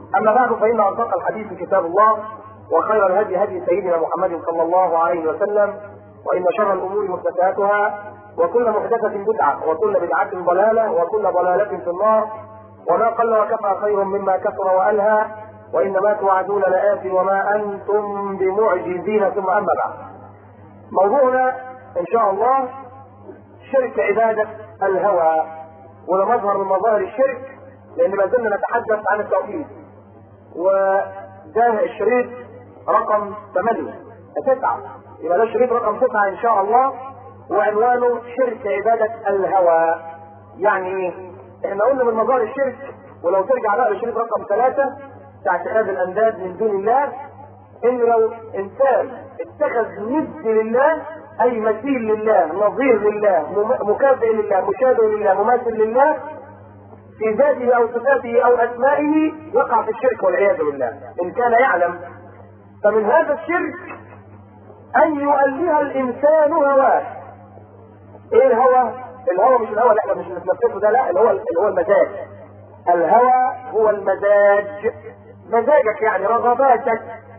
اما بعد فان اصدق الحديث كتاب الله وخير الهدي هدي سيدنا محمد صلى الله عليه وسلم وان شر الامور محدثاتها وكل محدثه بدعه وكل بدعه ضلاله وكل ضلاله في النار وما قل وكفى خير مما كثر والهى وانما توعدون لآت وما انتم بمعجزين ثم اما بعد موضوعنا ان شاء الله شرك عباده الهوى وده مظهر من مظاهر الشرك لان ما زلنا نتحدث عن التوحيد وده الشريط رقم 8 تسعة يبقى ده الشريط رقم 9 ان شاء الله وعنوانه شرك عبادة الهوى يعني ايه؟ احنا قلنا من مظاهر الشرك ولو ترجع بقى للشريط رقم 3 بتاع اتخاذ الانداد من دون الله ان لو انسان اتخذ ند لله اي مثيل لله نظير لله مكافئ لله مشابه لله مماثل لله في ذاته او صفاته او اسمائه يقع في الشرك والعياذ بالله ان كان يعلم فمن هذا الشرك ان يؤله الانسان هواه ايه الهوى الهوى مش الهوى اللي احنا مش بنتنفسه ده لا اللي هو اللي هو المزاج الهوى هو المزاج مزاجك يعني رغباتك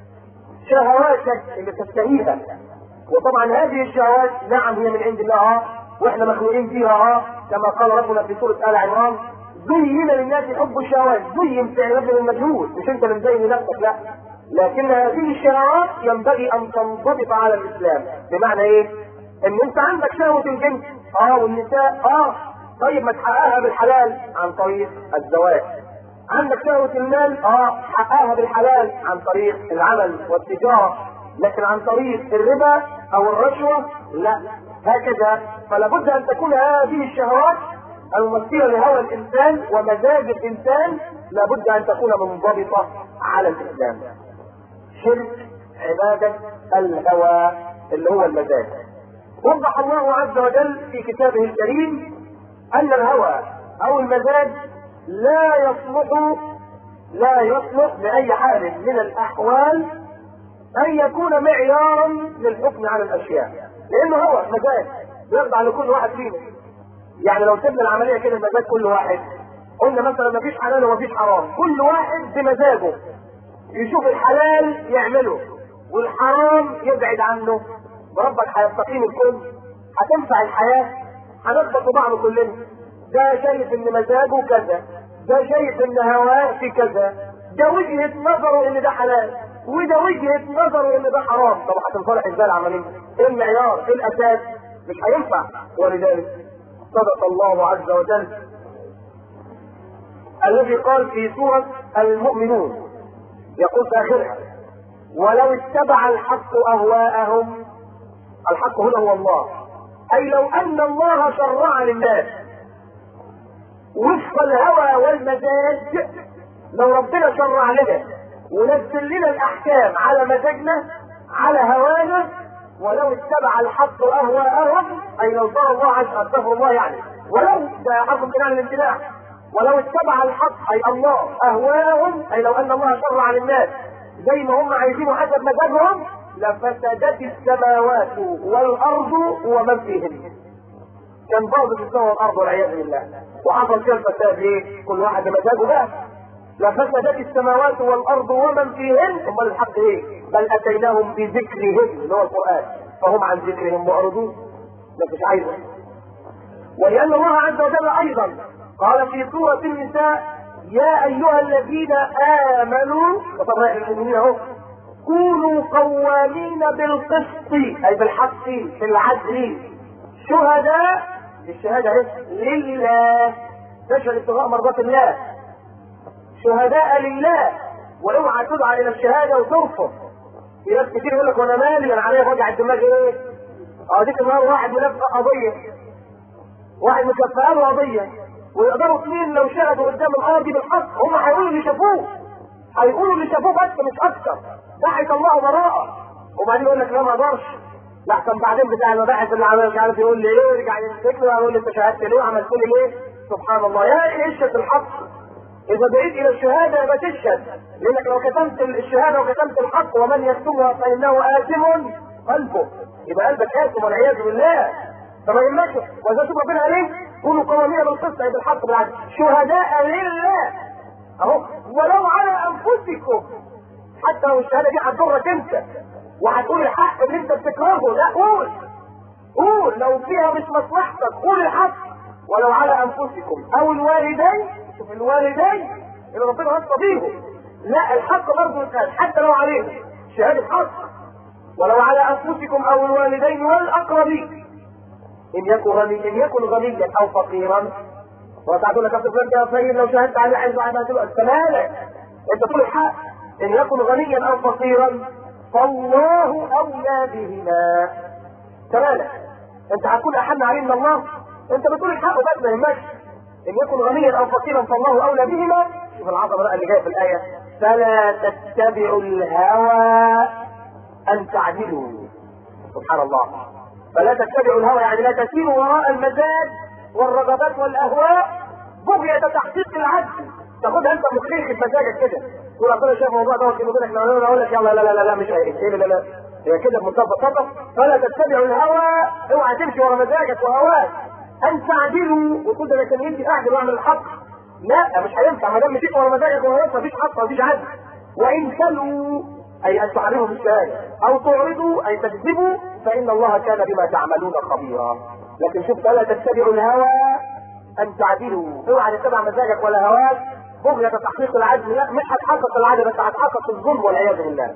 شهواتك اللي تشتهيها وطبعا هذه الشهوات نعم هي من عند الله اه واحنا مخلوقين فيها اه كما قال ربنا في سوره ال عمران زين للناس حب الشهوات زين فعل ابن المجهول مش انت اللي مزين لنفسك لا لكن هذه الشهوات ينبغي ان تنضبط على الاسلام بمعنى ايه؟ ان انت عندك شهوه الجنس اه والنساء اه طيب ما تحققها بالحلال عن طريق الزواج عندك شهوة المال اه حققها بالحلال عن طريق العمل والتجارة لكن عن طريق الربا او الرشوة لا هكذا فلا بد ان تكون هذه الشهوات الممثلة لهوى الانسان ومزاج الانسان لابد ان تكون منضبطة على الاسلام شرك عبادة الهوى اللي هو المزاج وضح الله عز وجل في كتابه الكريم ان الهوى او المزاج لا يصلح لا يصلح بأي حال من الأحوال أن يكون معيارا للحكم على الأشياء لأنه هو مزاج بيخضع لكل واحد فينا يعني لو سيبنا العملية كده مزاج كل واحد قلنا مثلا مفيش حلال ومفيش حرام كل واحد بمزاجه يشوف الحلال يعمله والحرام يبعد عنه وربك هيستقيم الكل هتنفع الحياة هنضبط بعض كلنا ده شايف ان مزاجه كذا ده شايف ان هواه في كذا ده وجهة نظره ان ده حلال وده وجهة نظره ان ده حرام طب هتنصلح ازاي العملية ايه المعيار ايه الاساس مش هينفع ولذلك صدق الله عز وجل الذي قال في سورة المؤمنون يقول في اخرها ولو اتبع الحق اهواءهم الحق هنا هو الله اي لو ان الله شرع للناس وفق الهوى والمزاج لو ربنا شرع لنا ونزل لنا الاحكام على مزاجنا على هوانا ولو اتبع الحق اهواءهم اي لو صار الله عز استغفر الله يعني ولو ده حرف امتناع للامتناع ولو اتبع الحق اي الله اهواءهم اي لو ان الله شرع للناس زي ما هم عايزينه حسب مزاجهم لفسدت السماوات والارض ومن فيهن كان باظ في السماء والارض والعياذ بالله وحصل فيها الفساد ليه؟ كل واحد بمزاجه بقى لفسدت السماوات والارض ومن فيهن امال الحق ايه؟ بل اتيناهم بذكرهم اللي هو القران فهم عن ذكرهم معرضون ده مش عايزه ولان الله عز وجل ايضا قال في سوره النساء يا ايها الذين امنوا وطبعا المؤمنين اهو كونوا قوامين بالقسط اي بالحق في العدل شهداء الشهادة ايه؟ لله تشهد ابتغاء مرضات الله شهداء لله واوعى تدعى الى الشهادة وترفض في ناس كتير يقول لك وانا مالي انا عليا وجع الدماغ ايه؟ اه ديك النهار واحد ملفق قضية واحد مكفئه له قضية ويقدروا اثنين لو شهدوا قدام القاضي بالحق هم هيقولوا اللي شافوه هيقولوا اللي شافوه بس مش اكتر ده هيطلعوا براءة وبعدين يقول لك لا ما اقدرش لا كان بعدين بتاع المباحث اللي عمل مش عارف يقول لي ايه يرجع يمسك له يقول لي انت شهدت ليه وعملت لي ليه سبحان الله يا اخي اشهد الحق اذا بعيد الى الشهاده يبقى تشهد لانك لو كتمت الشهاده وكتمت الحق ومن يكتمها فانه اثم قلبه يبقى قلبك اثم والعياذ بالله فما يهمكش واذا شوف ربنا عليه كونوا قوامين بالقسط اي بالحق بالعدل شهداء لله اهو ولو على انفسكم حتى لو الشهاده دي هتضرك انت وهتقول الحق اللي انت بتكرهه لا قول قول لو فيها مش مصلحتك قول الحق ولو على انفسكم او الوالدين شوف الوالدين اللي ربنا وصى بيهم لا الحق برضه يتقال حتى لو عليهم شهاده حق ولو على انفسكم او الوالدين والاقربين ان يكن غني ان يكن غنيا او فقيرا وتعدوا لك فلان يا فقير لو شهدت عليه عايز واحد هتقول انت مالك انت تقول الحق ان يكن غنيا او فقيرا فالله اولى بهما تمالك انت هتكون احن عليه من الله انت بتقول الحق بس ما يهمكش ان يكن غنيا او فقيرا فالله اولى بهما شوف العظمه بقى اللي جايه في الايه فلا تتبعوا الهوى ان تعدلوا سبحان الله فلا تتبعوا الهوى يعني لا تسيروا وراء المزاج والرغبات والاهواء بغية تحقيق العدل تاخدها انت مخيخ بمزاجك كده تقول اصل انا شايف الموضوع دوت يقول لك انا اقول لك يلا لا لا لا لا مش هيك ايه لا لا هي كده بمنتهى البساطه فلا تتبعوا الهوى اوعى تمشي ورا مزاجك وهواك ان تعدلوا وتقول ده انا كان يمشي اعدل واعمل الحق لا مش هينفع ما دام مشيت ورا مزاجك وهواك مفيش حق مفيش عدل وان تلوا اي ان تعلموا بالشهاده او تعرضوا اي تكذبوا فان الله كان بما تعملون خبيرا لكن شوف فلا تتبعوا الهوى ان تعدلوا اوعى تتبع مزاجك ولا هواك بغية تحقيق العدل لا مش هتحقق العدل بس هتحقق الظلم والعياذ بالله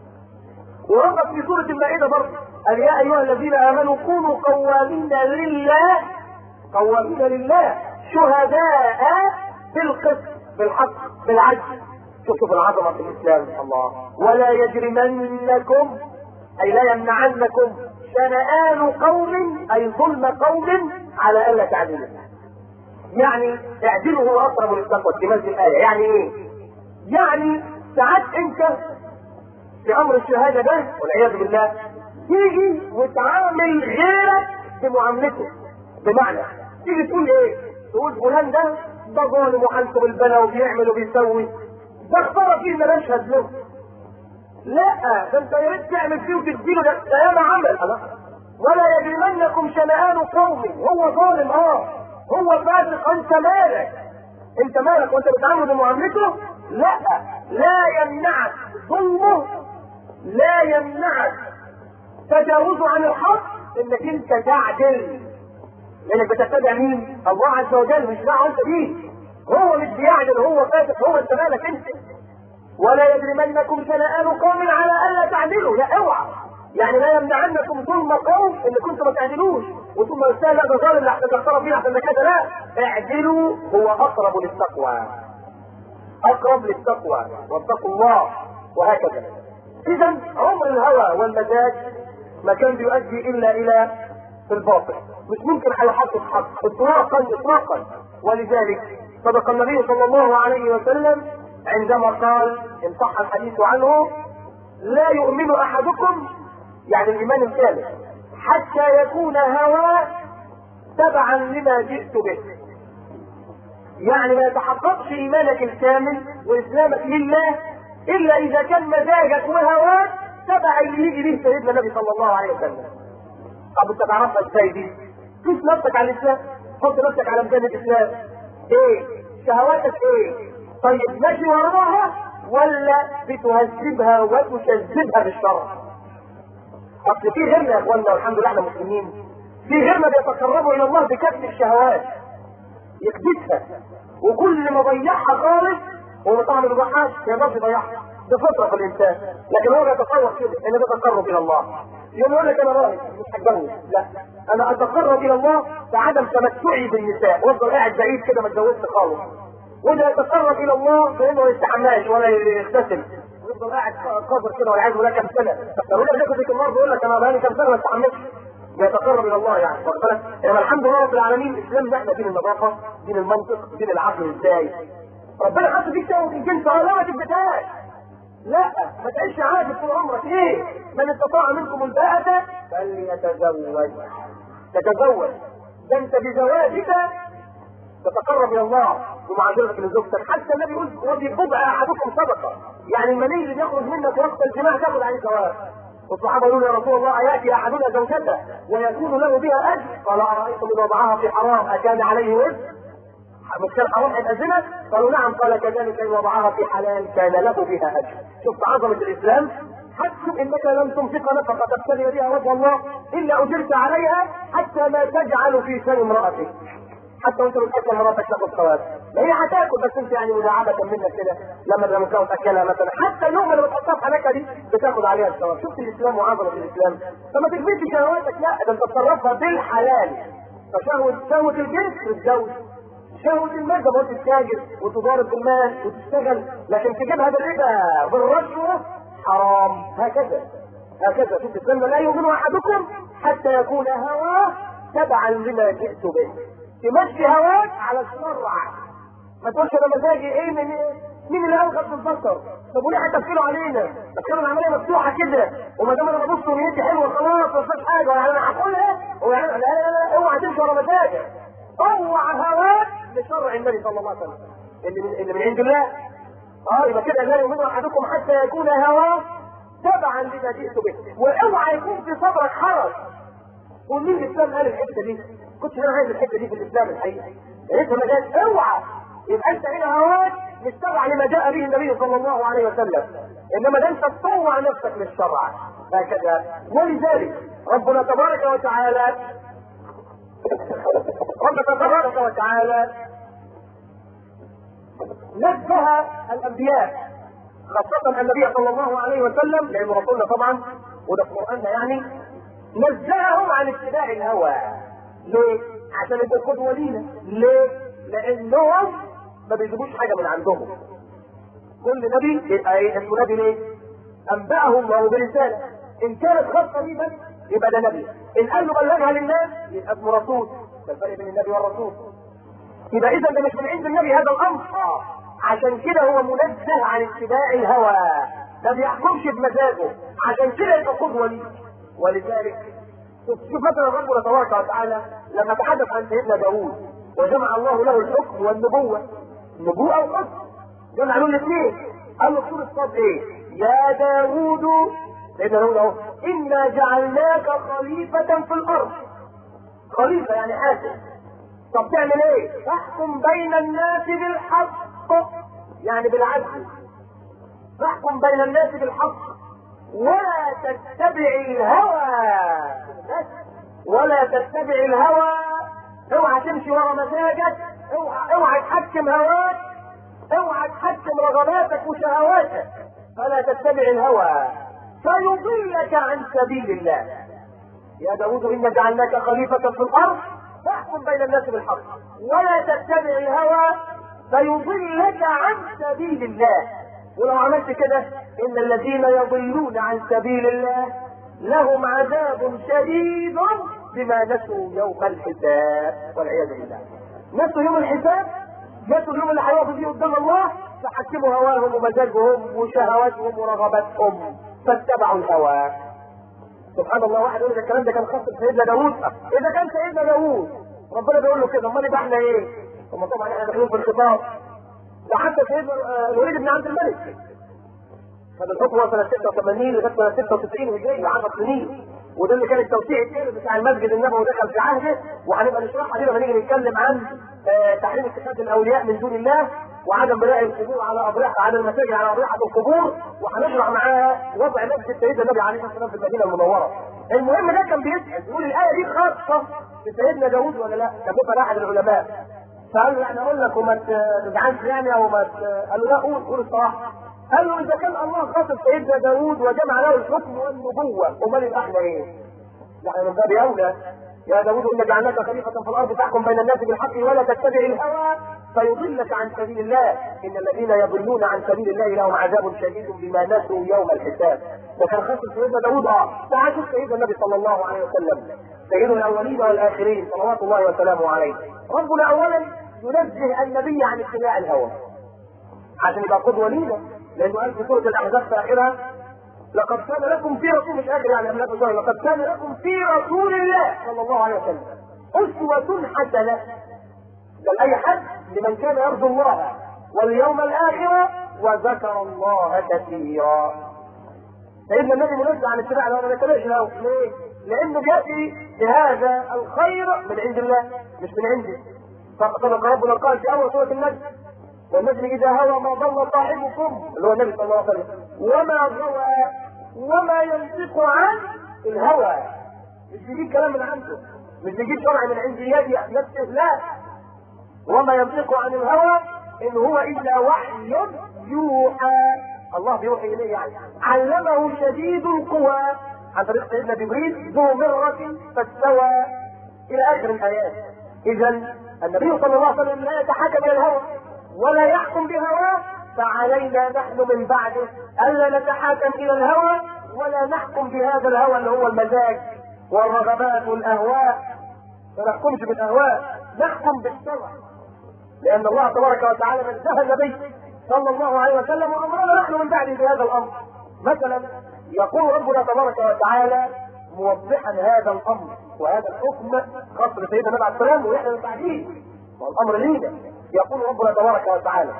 وربط في سورة المائدة برضه قال يا أيها الذين آمنوا كونوا قوامين لله قوامين لله شهداء بالقسط بالحق بالعدل شوفوا في العظمة في الإسلام الله ولا يجرمنكم أي لا يمنعنكم شنآن قوم أي ظلم قوم على ألا تعدلوا يعني اعدله هو اقرب للتقوى اتماس الايه يعني ايه يعني ساعات انت في امر الشهاده ده والعياذ بالله تيجي وتعامل غيرك بمعاملته بمعنى تيجي تقول ايه تقول فلان ده ده ظالم وحالته بالبلا وبيعمل وبيسوي ده اختار فيه ما نشهد له لا ده انت يا ريت تعمل فيه وتديله ده ده ياما عمل ولا يجرمنكم شنآن قوم هو ظالم اه هو فاسق انت مالك انت مالك وانت بتعامل بمعاملته لا لا يمنعك ظلمه لا يمنعك تجاوزه عن الحق انك انت تعدل لانك بتتبع مين الله عز وجل مش دعوه انت بيه هو مش بيعدل هو فاسق هو انت مالك انت ولا يجرمنكم شنآن قوم على الا تعدلوا لا اوعى يعني لا يمنعنكم ظلم قوم ان كنتم ما تعدلوش وثم يستاهل لا ده ظالم لا ده اعترف فيه عشان كذا لا اعدلوا هو اقرب للتقوى اقرب للتقوى واتقوا الله وهكذا اذا عمر الهوى والمزاج ما كان بيؤدي الا الى الباطل مش ممكن هيحقق حق اطلاقا اطلاقا ولذلك صدق النبي صلى الله عليه وسلم عندما قال ان صح الحديث عنه لا يؤمن احدكم يعني الايمان الكامل حتى يكون هواه تبعا لما جئت به يعني ما يتحققش ايمانك الكامل واسلامك لله الا اذا كان مزاجك وهواك تبع اللي يجي به سيدنا النبي صلى الله عليه وسلم طب انت تعرفها ازاي دي؟ قيس نفسك على الاسلام حط نفسك على ميزان الاسلام ايه شهواتك ايه طيب ماشي وراها ولا بتهذبها وتكذبها بالشرع اصل في غيرنا يا اخوانا والحمد لله احنا مسلمين في غيرنا بيتقربوا الى الله بكسب الشهوات يكبتها وكل ما ضيعها خالص هو طبعا ما بيضيعهاش ما يقدرش يضيعها ده فطره في الانسان لكن هو بيتصور كده ان ده تقرب الى الله يوم يقول لك انا راهب مش هتجوز لا انا اتقرب الى الله بعدم تمتعي بالنساء وافضل قاعد بعيد كده ما اتجوزش خالص وده يتقرب الى الله فانه ما يستحماش ولا يغتسل يفضل قاعد قذر كده والعياذ بالله كام سنه لو لك لكم في النار بيقول لك انا بقالي كام سنه ما استحملتش يتقرب الى الله يعني واخد بالك يعني الحمد لله رب العالمين الاسلام ده احنا دين النظافه دين المنطق دين العقل ازاي ربنا حط فيك شهوه الجنس اه لا ما تبداش لا ما تعيش عادي طول عمرك ايه من استطاع منكم الباءة فليتزوج تتزوج ده انت بزواجك تتقرب الى الله بمعاشرتك لزوجتك حتى النبي يقول وببضع احدكم صدقه يعني المني اللي بيخرج منك وقت الجماع تاخذ عليه ثواب والصحابه يقولوا يا رسول الله اياتي احدنا زوجته ويكون له بها اجر قال ارايتم ان وضعها في حرام اكان عليه وزر مش كان حرام هيبقى زنا؟ قالوا نعم قال كذلك ان وضعها في حلال كان له بها اجر شفت عظمه الاسلام حتى انك لم تنفق نفقه تبتغي بها وجه الله الا اجرت عليها حتى ما تجعل في شيء امراتك حتى وانت بتاكل مراتك تاخد ثواب ما هي هتاكل بس انت يعني مداعبه منك كده لما لما تكون تاكلها مثلا حتى اللقمه اللي بتحطها في حنكه دي بتاخد عليها الثواب شفت الاسلام وعظمه الاسلام فما تكبرش شهواتك لا ده انت تصرفها بالحلال فشهوه شهوه الجنس تتجوز شهوة المال ده قلت تتاجر وتضارب بالمال وتشتغل لكن تجيبها بالربا بالرشوة حرام هكذا هكذا شوف السنة لا يؤمن احدكم حتى يكون هواه تبعا لما جئت به تمشي هواك على الشرع ما تقولش انا مزاجي ايه من مين اللي الغى في البصر طب وليه هتفكروا علينا طب كانوا العمليه مفتوحه كده وما دام انا ببص ونيتي حلوه خلاص ما فيهاش حاجه يعني انا هاكلها ويعني لا لا لا اوعى تمشي ورا مزاجك طوع هواك لشرع النبي صلى الله عليه وسلم اللي من, اللي من عند الله اه يبقى كده لا يؤمن احدكم حتى يكون هواه تبعا لما جئت به واوعى يكون في صدرك حرج ومين الاسلام قال الحته دي؟ كنت انا عايز الحته دي في الاسلام الحقيقه يا ريت ما جاش اوعى يبقى انت هنا هواك مش تبع لما جاء به النبي صلى الله عليه وسلم انما ده انت تطوع نفسك للشرع هكذا ولذلك ربنا تبارك وتعالى ربنا تبارك وتعالى نزه الانبياء خاصة النبي صلى الله عليه وسلم لأنه رسولنا طبعا وده في قرآننا يعني نزههم عن اتباع الهوى ليه؟ عشان يبقوا قدوة لينا ليه؟ لأنهم ما بيجيبوش حاجة من عندهم كل نبي يبقى ايه اسمه نبي ليه؟ أنبأهم وهو برسالة إن كانت خاصة بيه بس يبقى ده نبي إن قال له بلغها للناس يبقى اسمه رسول ده الفرق بين النبي والرسول يبقى إذا ده مش من عند النبي هذا الأمر آه عشان كده هو منزه عن اتباع الهوى ما بيحكمش بمزاجه عشان كده يبقى قدوة ليه ولذلك شوف مثلا ربنا تبارك وتعالى لما تحدث عن سيدنا داوود وجمع الله له الحكم والنبوة النبوة والحكم جمع له الاثنين قال له سورة الصاد ايه يا داوود سيدنا داوود اهو انا جعلناك خليفة في الارض خليفة يعني حاكم طب تعمل ايه تحكم بين الناس بالحق يعني بالعدل تحكم بين الناس بالحق ولا تتبع الهوى ولا تتبع الهوى اوعى تمشي ورا مزاجك اوعى اوعى تحكم هواك اوعى تحكم رغباتك وشهواتك فلا تتبع الهوى فيضلك عن سبيل الله يا داود إنا جعلناك خليفة في الأرض فاحكم بين الناس بالحق ولا تتبع الهوى فيضلك عن سبيل الله ولو عملت كده ان الذين يضلون عن سبيل الله لهم عذاب شديد بما نسوا يوم الحساب والعياذ بالله نسوا يوم الحساب نسوا اليوم اللي هيقفوا فيه قدام الله فحكموا هواهم ومزاجهم وشهواتهم ورغباتهم فاتبعوا الهوى سبحان الله واحد يقول الكلام ده كان خاص بسيدنا داوود اذا كان سيدنا داوود ربنا بيقول له كده امال يبقى احنا ايه؟ ثم طبعا احنا داخلين في الخطاب ده حتى سيدنا الوليد بن عبد الملك هذا الحكم هو سنه 86 لغايه سنه 96 هجريه 10 سنين وده اللي كان التوسيع الثالث بتاع المسجد النبوي دخل في عهده وهنبقى نشرحها دي لما نيجي نتكلم عن آه تحريم اتخاذ الاولياء من دون الله وعدم بناء القبور على اضرحه على المساجد على اضرحه القبور وهنشرح معاها وضع مسجد سيدنا النبي عليه الصلاه والسلام في المدينه المنوره. المهم ده كان بيسال يقول الايه دي خاصه بسيدنا داوود ولا لا؟ كان بيسال احد العلماء فقال له يعني اقول لك وما تزعلش يعني او ما قال له لا قول قول الصراحه قال له اذا كان الله خاطب سيدنا داوود وجمع له الحكم والنبوه امال يبقى احنا ايه؟ نحن من باب اولى يا داوود إن جعلناك خليفة في الأرض تحكم بين الناس بالحق ولا تتبع الهوى فيضلك عن سبيل الله إن الذين يضلون عن سبيل الله لهم عذاب شديد بما نسوا يوم الحساب وكان خاص سيدنا داوود اه تعال شوف سيدنا النبي صلى الله عليه وسلم سيد الأولين والآخرين صلوات الله وسلامه عليه ربنا أولا ينزه النبي عن اتباع الهوى عشان يبقى قدوة لينا لأنه قال في سورة الأحزاب في آخرها لقد كان لكم في رسول مش قادر يعني أملاك الله لقد كان لكم في رسول الله صلى الله عليه وسلم أسوة حسنة بل أي حد لمن كان يرجو الله واليوم الآخرة وذكر الله كثيرا سيدنا النبي منزه عن اتباع الهوى ما يتبعش الهوى ليه؟ لأنه بيأتي بهذا الخير من عند الله مش من عندي صدق ربنا قال في اول سوره النجم والنجم اذا هوى ما ضل صاحبكم اللي هو النبي صلى الله عليه وسلم وما غوى وما ينطق عن الهوى مش بيجيب كلام من عنده مش بيجيب شرع من عند يدي نفسه لا وما ينطق عن الهوى ان هو الا وحي يوحى الله بيوحي اليه يعني علمه شديد القوى عن طريق سيدنا جبريل ذو مرة فاستوى الى اخر الايات اذا النبي صلى الله عليه وسلم لا يتحكم الى الهوى ولا يحكم بهواه فعلينا نحن من بعده الا نتحاكم الى الهوى ولا نحكم بهذا الهوى اللي هو المزاج والرغبات والاهواء ما نحكمش بالاهواء نحكم بالشرع لان الله تبارك وتعالى نزه النبي صلى الله عليه وسلم وامرنا نحن من بعده بهذا الامر مثلا يقول ربنا تبارك وتعالى موضحا هذا الامر وهذا الحكم خاص بسيدنا النبي عليه السلام واحنا من بعده والامر لينا يقول ربنا تبارك وتعالى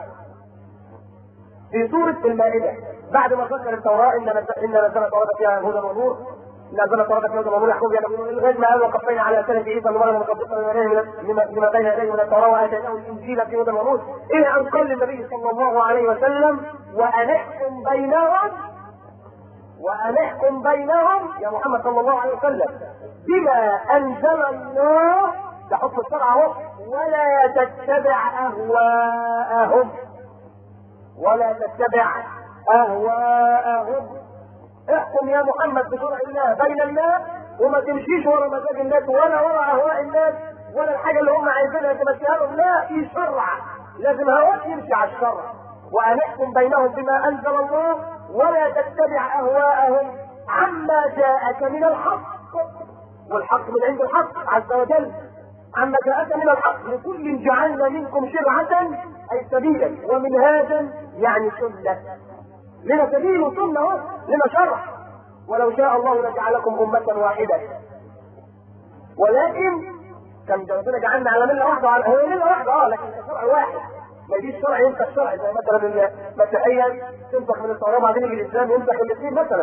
في سورة المائدة بعد ما ذكر التوراة إن إن نزل التوراة فيها هدى ونور نزل التوراة فيها هدى ونور يحكم بها لغاية ما قال وقفينا على سنة عيسى اللي مريم مصدقا لما لما بين يديه من التوراة وآتيناه الإنجيل في هدى ونور إلى أن قال النبي صلى الله عليه وسلم وأن احكم بينهم وأن احكم بينهم يا محمد صلى الله عليه وسلم بما أنزل الله ده حكم الشرع اهو ولا تتبع أهواءهم ولا تتبع اهواءهم احكم يا محمد بشرع الله بين الناس وما تمشيش ورا مزاج الناس ولا ورا اهواء الناس ولا الحاجه اللي هم عايزينها تمشيها لهم لا في شرع لازم هواك يمشي على الشرع وان احكم بينهم بما انزل الله ولا تتبع اهواءهم عما جاءك من الحق والحق من عند الحق عز وجل عما جاءك من الحق لكل جعلنا منكم شرعة أي سبيلا ومنهاجا يعني سنة لنا سبيل وسنة اهو لنا شرع ولو شاء الله لجعلكم أمة واحدة ولكن كان ربنا جعلنا على ملة واحدة على هو ملة واحدة اه لكن شرع واحد ما يجيش شرع ينسخ شرع زي مثلا المسيحية تنسخ من التوراة بعدين يجي الإسلام ينسخ الاثنين مثلا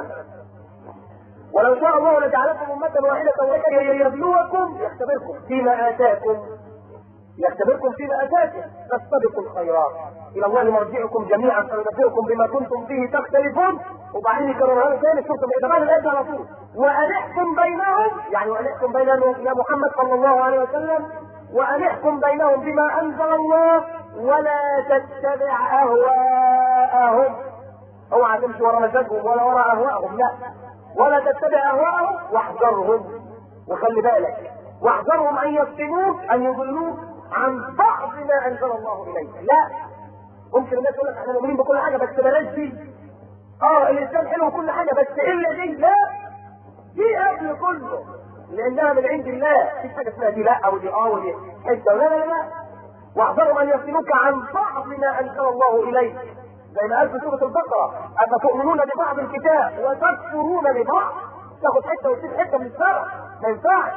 ولو شاء الله لجعلكم أمة واحدة ولكن يبلوكم يختبركم فيما آتاكم يختبركم فيما اتاكم فاستبقوا الخيرات الى الله مرجعكم جميعا فينبئكم بما كنتم فيه تختلفون وبعدين يكررها له ثاني شفتم اذا الايه على طول وان احكم بينهم يعني وان احكم بينهم يا محمد صلى الله عليه وسلم وان احكم بينهم بما انزل الله ولا تتبع اهواءهم اوعى تمشي ورا مزاجهم ولا ورا اهواءهم لا ولا تتبع اهواءهم واحذرهم وخلي بالك واحذرهم ان يفتنوك ان يضلوك عن بعض ما انزل الله اليك لا ممكن الناس يقول لك احنا مؤمنين بكل حاجه بس بلاش دي اه الانسان حلو وكل حاجه بس الا دي لا دي قبل كله لانها من عند الله مفيش حاجه اسمها دي لا او دي اه ودي حته لا لا لا واحذرهم ان يفتنوك عن بعض ما انزل الله اليك زي ما قال في سوره البقره افتؤمنون ببعض الكتاب وتكفرون ببعض تاخد حته وتسيب حته من الشرع ما ينفعش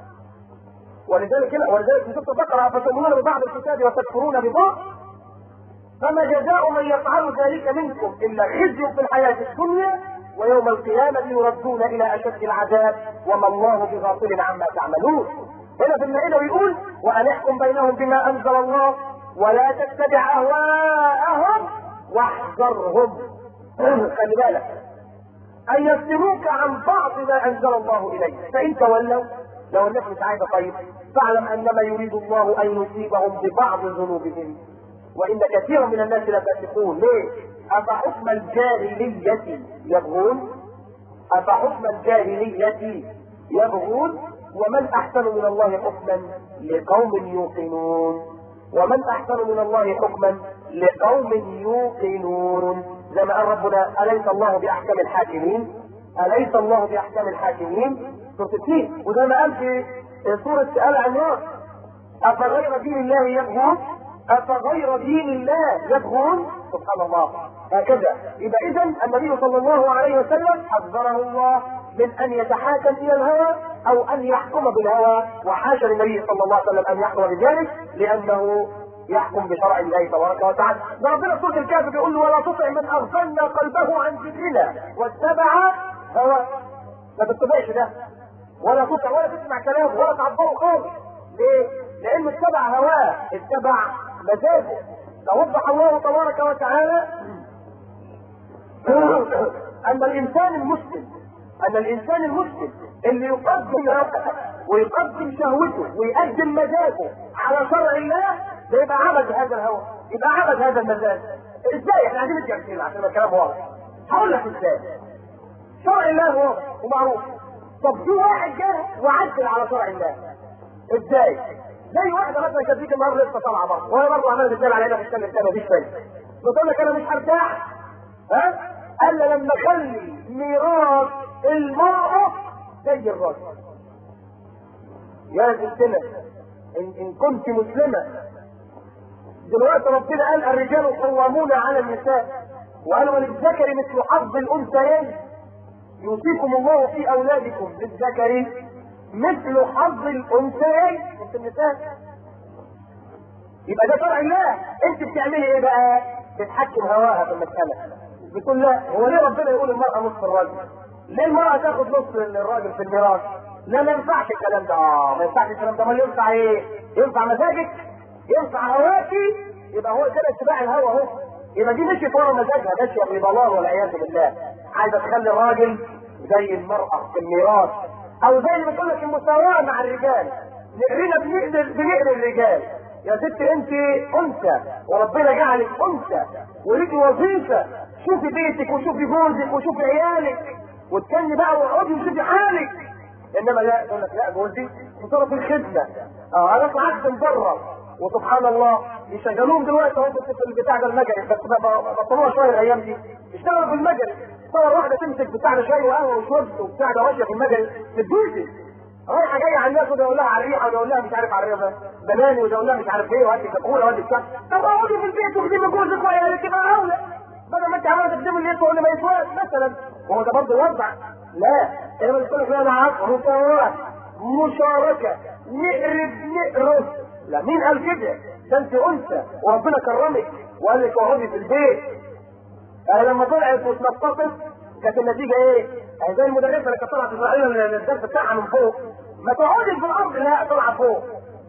ولذلك ولذلك في سوره البقره فتؤمنون ببعض الكتاب وتكفرون ببعض فما جزاء من يفعل ذلك منكم الا خزي في الحياه الدنيا ويوم القيامه يردون الى اشد العذاب وما الله بغافل عما تعملون هنا في المائده يقول وان احكم بينهم بما انزل الله ولا تتبع اهواءهم واحذرهم خلي بالك ان يفتنوك عن بعض ما انزل الله اليك فان تولوا لو الناس مش عايزه طيب فاعلم انما يريد الله ان يصيبهم ببعض ذنوبهم وان كثيرا من الناس لفاسقون ليه؟ افحكم الجاهلية يبغون افحكم الجاهلية يبغون ومن احسن من الله حكما لقوم يوقنون ومن احسن من الله حكما لقوم يوقنون زي ما قال ربنا اليس الله باحكم الحاكمين اليس الله باحكم الحاكمين سورة التين وزي ما قال في سورة آل عمران أفغير دين الله يبغون أفغير دين الله يبغون سبحان الله هكذا يبقى إذا النبي صلى الله عليه وسلم حذره الله من أن يتحاكم إلى الهوى أو أن يحكم بالهوى وحاشا للنبي صلى الله عليه وسلم أن يحكم بذلك لأنه يحكم بشرع الله تبارك وتعالى ده ربنا سورة الكافر بيقول له ولا تطع من أغفلنا قلبه عن ذكرنا واتبع هوى ما تتبعش ده ولا تطع ولا تسمع كلام ولا تعبره خالص ليه؟ لانه اتبع هواه اتبع مزاجه توضح الله تبارك وتعالى ان الانسان المسلم ان الانسان المسلم اللي يقدم رأسه ويقدم شهوته ويقدم مزاجه على شرع الله ده يبقى عبد هذا الهوى يبقى عبد هذا المزاج ازاي احنا عايزين نتكلم عشان الكلام واضح هقول لك ازاي شرع الله واضح ومعروف طب في واحد جه وعدل على شرع الله ازاي زي واحده مثلا كانت تيجي النهارده لسه طالعه بره وهي برضه عماله تتكلم علينا في السنه الثانيه مفيش فايده بتقول لك انا مش هرتاح ها قال لي لما اخلي ميراث المراه زي الراجل يا ستنا ان, إن كنت مسلمه دلوقتي ربنا قال الرجال قوامون على النساء وقال وللذكر مثل حظ الانثيين يوصيكم الله في اولادكم للذكر مثل حظ الانثيين مثل النساء يبقى ده شرع الله انت بتعملي ايه بقى بتحكم هواها في المساله بتقول لا هو ليه ربنا يقول المراه نصف الراجل ليه المراه تاخد نص الراجل في الميراث لا ما ينفعش الكلام ده اه ما ينفعش الكلام ده ما ينفع ايه ينفع مزاجك ينفع هواكي يبقى هو كده اتباع الهوى اهو يبقى دي مشيت ورا مزاجها ماشيه في ضلال والعياذ بالله عايزه تخلي الراجل زي المراه في الميراث او زي اللي بتقول لك المساواه مع الرجال نقرينا بنقدر بنقري الرجال يا ست انت انثى وربنا جعلك انثى وليكي وظيفه شوفي بيتك وشوفي جوزك وشوفي عيالك وتكلمي بقى واقعدي وشوفي حالك انما لا يقول لك لا جوزي في طرف الخدمه اه انا قعدت من بره وسبحان الله يشغلوهم دلوقتي اهو في البتاع ده المجري بس بطلوها شويه الايام دي اشتغلوا في المجري صور واحده تمسك بتاع ده شاي وقهوه وشرب وبتاع ده ماشيه في المجري تدوسي رايحه جايه على الناس وده يقول لها على الريحه وده يقول لها مش عارف على الريحه بناني وده يقول لها مش عارف ايه وهاتي كاكولا وهاتي بتاع طب اقعدي في البيت وخدمي جوزك وعيالك يبقى اولى بدل ما انت عماله تخدمي البيت ولا ما يسواش مثلا وهو ده برضه وضع لا انا بقول لك لا انا عارف مساواه مشاركه نقرب نقرب لا مين قال كده؟ ده انت انثى وربنا كرمك وقال لك اقعدي في البيت أه لما طلعت واتنططت كانت النتيجه ايه؟ أه زي المدرسه اللي كانت طلعت اسرائيل الدرس بتاعها من فوق ما تقعدي في الارض لا طالعه فوق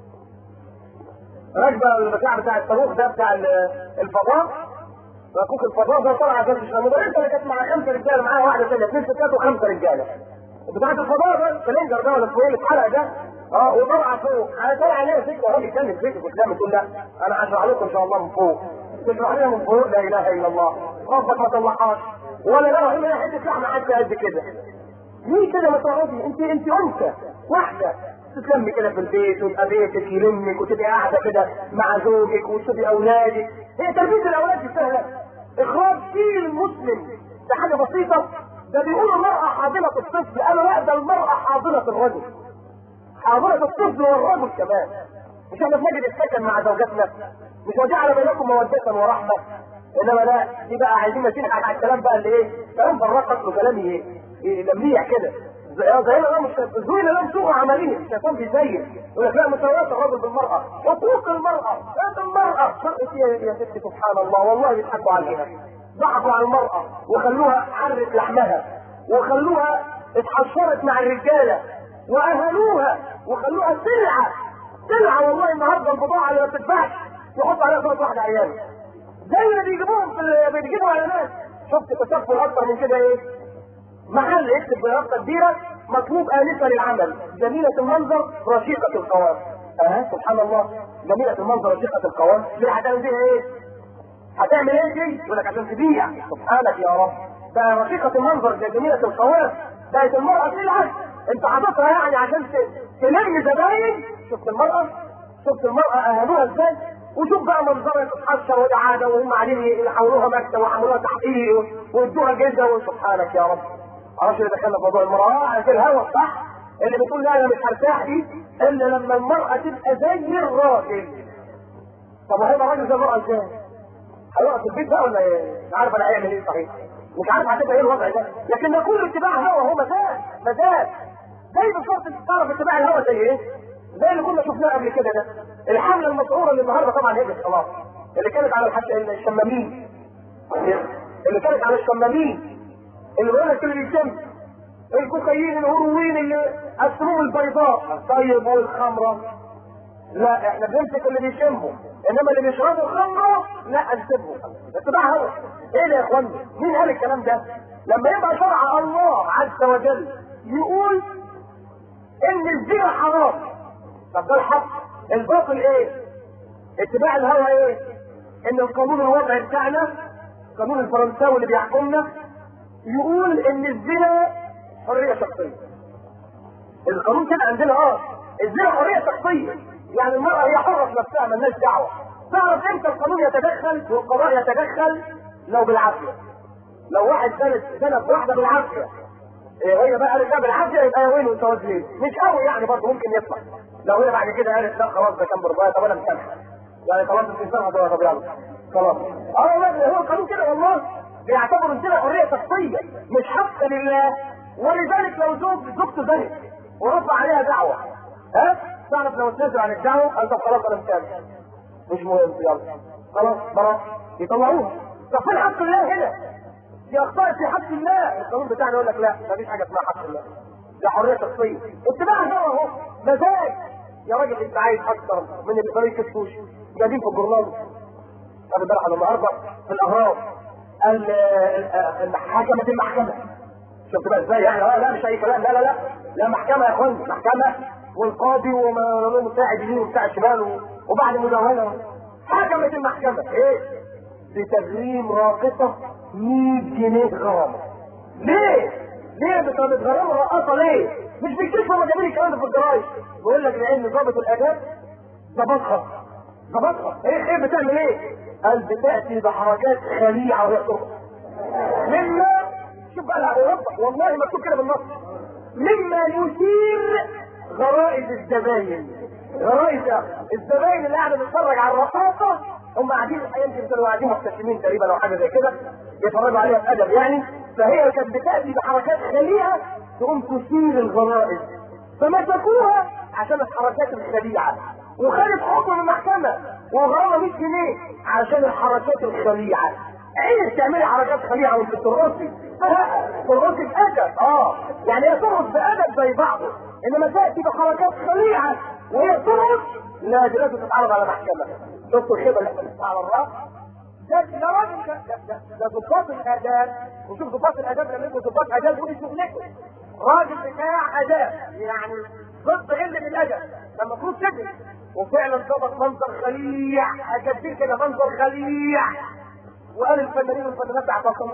راكبه البتاع بتاع الصاروخ ده بتاع الفضاء ركوك الفضاء ده طلع درس المدرسه اللي كانت مع خمسه رجاله معاها واحده ثانيه اثنين ستات وخمسه رجاله بتاعت الفضاء ده الكلينجر ده ولا اسمه ايه اللي اتحرق ده اه وطلع فوق انا طالع عليها سكه وهو بيتكلم فيك قدام تقول لا انا هشرح لكم ان شاء الله من فوق تشرح لنا من فوق لا اله الا الله ربك ما طلعهاش ولا لا هنا حته لحمه حتى قد كده ليه كده ما تقعدي انت انت انثى واحده تتلمي كده في البيت ويبقى بيتك يلمك وتبقى قاعده كده مع زوجك وتشوفي اولادك هي تربيه الاولاد دي سهله اخراج جيل مسلم ده حاجه بسيطه ده بيقولوا المراه حاضنه الطفل قالوا لا ده المراه حاضنه الرجل حاضنه الطفل والرجل كمان مش احنا بنجد السكن مع زوجاتنا مش وجعل بينكم موده ورحمه انما لا دي بقى عايزين نسيح على الكلام بقى اللي ايه كلام فرقت وكلام لميع كده زي ما مش زوين لهم سوء عمليه الشيطان بيزين يقول لك لا مساواه الرجل بالمراه حقوق المراه هذا المراه شرط يا يا ست سبحان الله والله بيضحكوا عليها ضحكوا على المراه وخلوها حرت لحمها وخلوها اتحشرت مع الرجاله واهلوها وخلوها سلعه سلعه والله النهارده البضاعه اللي ما بتدفعش يحط عليها صوت واحده عيال زي ما بيجيبوهم في بيجيبوا على ناس شفت تسفل اكتر من كده ايه محل اكتب بيافطه كبيره مطلوب انسه للعمل جميله المنظر رشيقه القوام اه سبحان الله جميله المنظر رشيقه القوام ليه هتعمل بيها ايه؟ هتعمل ايه دي؟ يقول لك عشان تبيع سبحانك يا رب ده رشيقه المنظر ده جميله القوام بقت المراه سلعه انت حاططها يعني عشان تلم زباين شفت المراه؟ شفت المراه اهلوها ازاي؟ وشوف بقى منظرها تتحشر وده عاده وهم قاعدين يحولوها مكتب وعملوها تحقيق وادوها جزء وسبحانك يا رب معرفش اللي دخلنا في موضوع المراه عشان الهوى صح اللي بتقول لا انا مش هرتاح دي الا لما المراه تبقى زي الراجل طب وهيبقى الراجل زي المراه ازاي؟ هيقعد في البيت بقى ولا ايه؟ مش عارف انا هيعمل ايه صحيح مش عارف هتبقى ايه الوضع ده لكن ده كله اتباع هوى هو مزاج مزاج زي بالظبط تعرف اتباع الهوى زي ايه؟ زي اللي كنا شفناه قبل كده ده الحمله المسعوره اللي النهارده طبعا هجت خلاص اللي كانت على الحش... الشمامين اللي كانت على الشمامين اللي بيقول لك اللي بيشم الكوكايين الهروين اللي السموم البيضاء الطيب والخمره لا احنا بنمسك اللي بيشموا انما اللي بيشربوا خمره لا نسيبهم اتباع هوى ايه ده يا اخوانا مين قال الكلام ده لما يبقى شرع الله عز وجل يقول ان الزنا حرام طب ده الحق الباطل ايه اتباع الهوى ايه ان القانون الوضعي بتاعنا القانون الفرنساوي اللي بيحكمنا يقول ان الزنا حريه شخصيه القانون كده عندنا اه الزنا حريه شخصيه يعني المراه هي حره في نفسها مالناش دعوه تعرف امتى القانون يتدخل والقضاء يتدخل لو بالعافيه لو واحد زنت زنت واحده بالعافيه إيه هي بقى قالت لا بالعافيه يبقى يا ويل وانت وزنين مش قوي يعني برضه ممكن يطلع لو هي بعد كده قالت لا خلاص ده كان برضايه طب انا مسامحه يعني خلاص الانسان هتبقى طب يلا خلاص اه والله هو القانون كده والله بيعتبر الزنا حريه شخصيه مش حق لله ولذلك لو زوج زوجته زنت ورفع عليها دعوه ها تعرف لو تنزل عن الدعوه قال طب خلاص انا مسامح مش مهم يلا خلاص خلاص يطلعوه طب فين حق الله هنا؟ دي اخطاء في حق الله القانون بتاعنا يقول لك لا مفيش حاجه اسمها حق الله ده حريه شخصيه اتباع الهوى اهو مزاج يا راجل انت عايز اكتر من اللي ما يكشفوش جايبين في الجورنال خد بالك على النهارده في الاهرام حكمت المحكمه شفت بقى ازاي يعني اه لا مش اي كلام لا لا لا لا محكمه يا اخوان محكمه والقاضي وما له مساعد يمين ومساعد شمال وبعد مداهنه حكمت المحكمه ايه بتغريم راقصه 100 جنيه غرامه ليه؟ ليه بتغرم رقاصه ليه؟ مش بيكتشفوا هما جايبين الكلام ده في الجرايد بيقول لك لان ضابط الاداب ظبطها ظبطها ايه ايه بتعمل ايه؟ قال بتاتي بحركات خليعه وهي ترقص مما شوف بقى العرب والله مكتوب كده بالنص مما يثير غرائز الزباين غرائز الزباين اللي قاعده تتفرج على الرقاصه هم قاعدين يمكن كانوا قاعدين مبتسمين تقريبا او حاجه زي كده يتفرجوا عليها بادب يعني فهي كانت بتاتي بحركات خليعه تقوم تثير الغرائز فمسكوها عشان الحركات الخليعه وخدت حكم من المحكمه وغرامه 100 جنيه عشان الحركات الخليعه عينك تعملي حركات خليعه وانت بترقصي ترقصي بادب اه يعني هي ترقص بادب زي بعضه انما تاتي بحركات خليعه وهي ترقص لا دي لازم تتعرض على محكمه شفتوا الخيبه اللي احنا على الراس ده ده راجل ده ده ده ضباط الاداب وشوف ضباط الاداب لما يبقوا ضباط اداب ودي شغلتهم راجل بتاع اداب يعني ضد قله الادب لما المفروض تدرس وفعلا ضبط منظر خليع اجدين كده منظر خليع وقال الفنانين والفنانات اعتصموا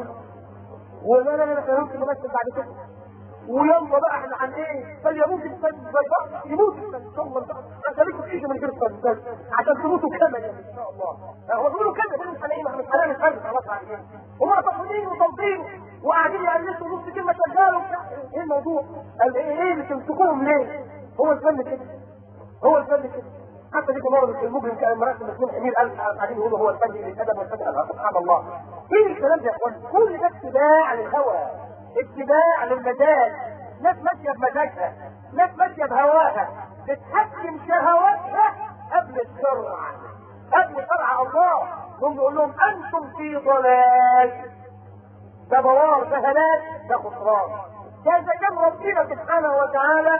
ولا لا لا لا ممكن نمثل بعد كده ويلا بقى احنا عن ايه؟ فليموت الفن زي بعض يموت الفن ثم انت ليكم تيجي من غير فن عشان تموتوا كما ان شاء الله هو بيقولوا كده بيقولوا احنا ايه مش هنعمل فن خلاص على كده هم تصميم وتنظيم وقاعدين يقلدوا نص كلمه شغاله ايه الموضوع؟ قال ايه ايه اللي تمسكوهم ليه؟ هو الفن كده هو الفن كده حتى دي مرة المجرم كان مراسم اثنين حمير قال قاعدين يقولوا هو الفن للادب والفن سبحان الله ايه الكلام ده يا اخوان؟ كل ده اتباع للهوى اتباع للمزاج ناس ماشيه بمزاجها ناس ماشيه بهواها بتحكم شهواتها قبل الشرع قبل شرع الله ثم يقول لهم انتم في ضلال ده بوار ده هلاك ده خسران ده اذا كان ربنا سبحانه وتعالى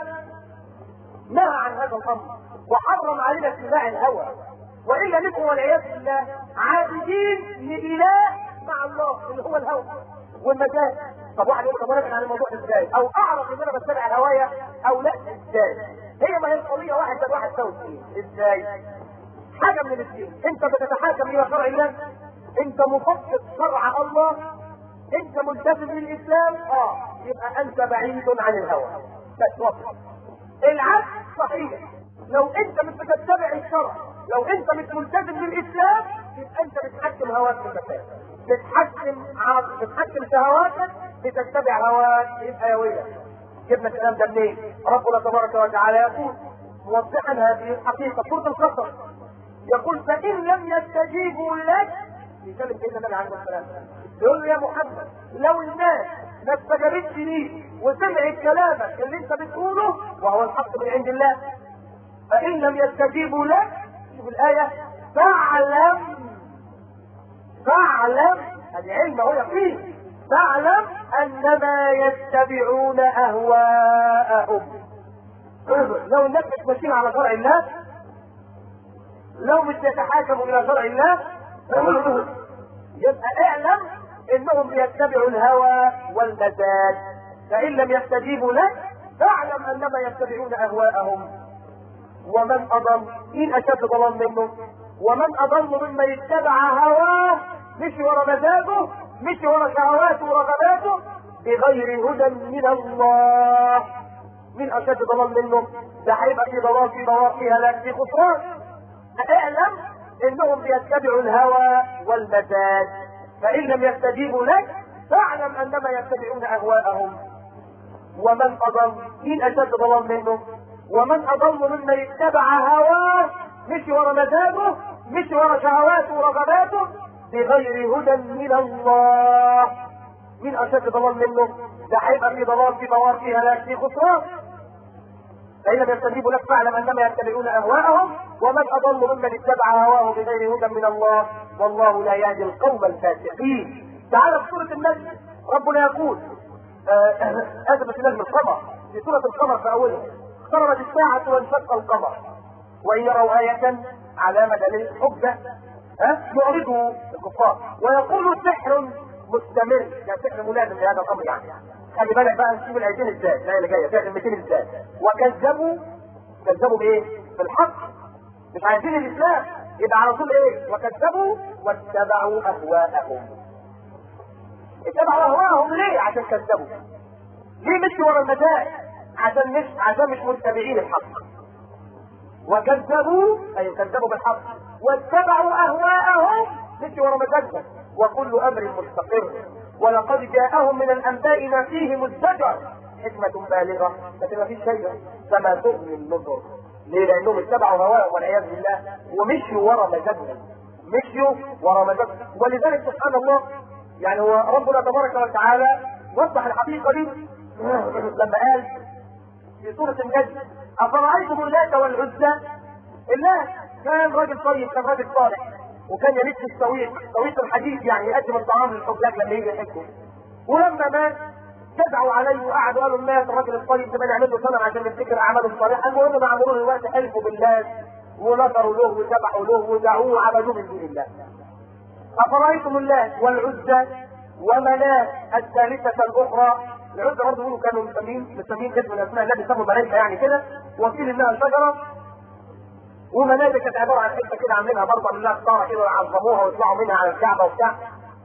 نهى عن هذا الامر وحرم علينا اتباع الهوى والا نبقى والعياذ بالله عابدين لاله مع الله اللي هو الهوى والمجال طب واحد يقول طب انا عن الموضوع ازاي او اعرف ان انا بتبع الهوايه او لا ازاي هي ما هي القضيه واحد زائد واحد يساوي اثنين ازاي حاجه من الاثنين انت بتتحاكم الى شرع الله انت مطبق شرع الله انت ملتزم بالاسلام اه يبقى انت بعيد عن الهوى بس وصل العكس صحيح لو انت مش بتتبع الشرع لو انت مش ملتزم بالاسلام يبقى انت بتحكم هواك في المكان بتحكم عقل بتحكم شهواتك بتتبع هواك يبقى يا ويلك جبنا الكلام ده منين؟ ربنا تبارك وتعالى يقول موضحا هذه الحقيقه سوره القصص يقول فان لم يستجيبوا لك يكلم سيدنا النبي عليه السلام يقول له يا محمد لو الناس ما استجابتش ليك وسمعت كلامك اللي انت بتقوله وهو الحق من عند الله فان لم يستجيبوا لك شوف الايه فاعلم فاعلم العلم هو يقين فاعلم انما يتبعون اهواءهم لو الناس مش ماشيين على شرع الله لو مش يتحاكموا الى شرع الله فيقولوا يبقى اعلم انهم يتبعوا الهوى والمزاج فان لم يستجيبوا لك فاعلم انما يتبعون اهواءهم ومن اضل مين اشد ضلال منه ومن اضل ممن اتبع هواه مشي ورا مزاجه مشي ورا شهواته ورغباته بغير هدى من الله مين اشد ضلال منه ده هيبقى في ضلال في ضلال في هلاك في خسران اعلم انهم بيتبعوا الهوى والمزاج فان لم يستجيبوا لك فاعلم انما يتبعون اهواءهم ومن اضل مين اشد ضلال منه ومن اضل ممن اتبع هواه مشي ورا مزاجه مشي ورا شهواته ورغباته بغير هدى من الله مين اشد ضلال منه ده هيبقى في ضلال في ضلال في هلاك في خسران فإن لم يستجيبوا لك فاعلم أنما يتبعون أهواءهم ومن أضل ممن اتبع هواه بغير هدى من الله والله لا يهدي القوم الفاسقين تعالى في سورة النجم ربنا يقول أثبت نجم القمر في سورة القمر في أولها اقتربت الساعة وانشق القمر وإن يروا آية علامة دليل حجة ها يعرضوا الكفار ويقولوا سحر مستمر يعني سحر ملازم لهذا الأمر يعني خلي بالك بقى نشوف الايتين ازاي لا اللي جايه فيها كلمتين ازاي وكذبوا كذبوا بايه؟ بالحق مش عايزين الاسلام يبقى على طول ايه؟ وكذبوا واتبعوا اهواءهم اتبعوا اهواءهم ليه؟ عشان كذبوا ليه مشوا ورا المزاج؟ عشان مش عشان مش متبعين الحق وكذبوا اي كذبوا بالحق واتبعوا اهواءهم مشوا ورا مزاجهم وكل امر مستقر ولقد جاءهم من الانباء ما فيه مزدجر حكمة بالغة لكن ما فيش شيء فما تغني النظر ليه؟ لانهم اتبعوا هواهم والعياذ بالله ومشيوا ورا مزاجهم مشيوا ورا مزاجهم ولذلك سبحان الله يعني هو ربنا تبارك وتعالى وضح الحقيقة دي لما قال في سورة النجم أفرأيتم اللات والعزى الله كان راجل طيب كان راجل صالح وكان يلف السويق سويق الحديد يعني يقدم الطعام للحجاج لما يجي يحجوا ولما مات جدعوا عليه وقعدوا قالوا الناس الراجل الطيب ده نعمل له صنم عشان نفتكر اعماله الصالحه المهم مع مرور الوقت حلفوا بالله ونظروا له وذبحوا له ودعوه وعبدوه من دون الله افرايتم الله والعزى ومناه الثالثه الاخرى العزى برضه يقولوا كانوا مسمين مسمين اسم من اسماء الله بيسموا ملائكه يعني كده وقيل انها شجره ومناه دي كانت عباره عن حته كده عاملينها برضه من الله ستاره كده ويعظموها ويطلعوا منها على الكعبه وبتاع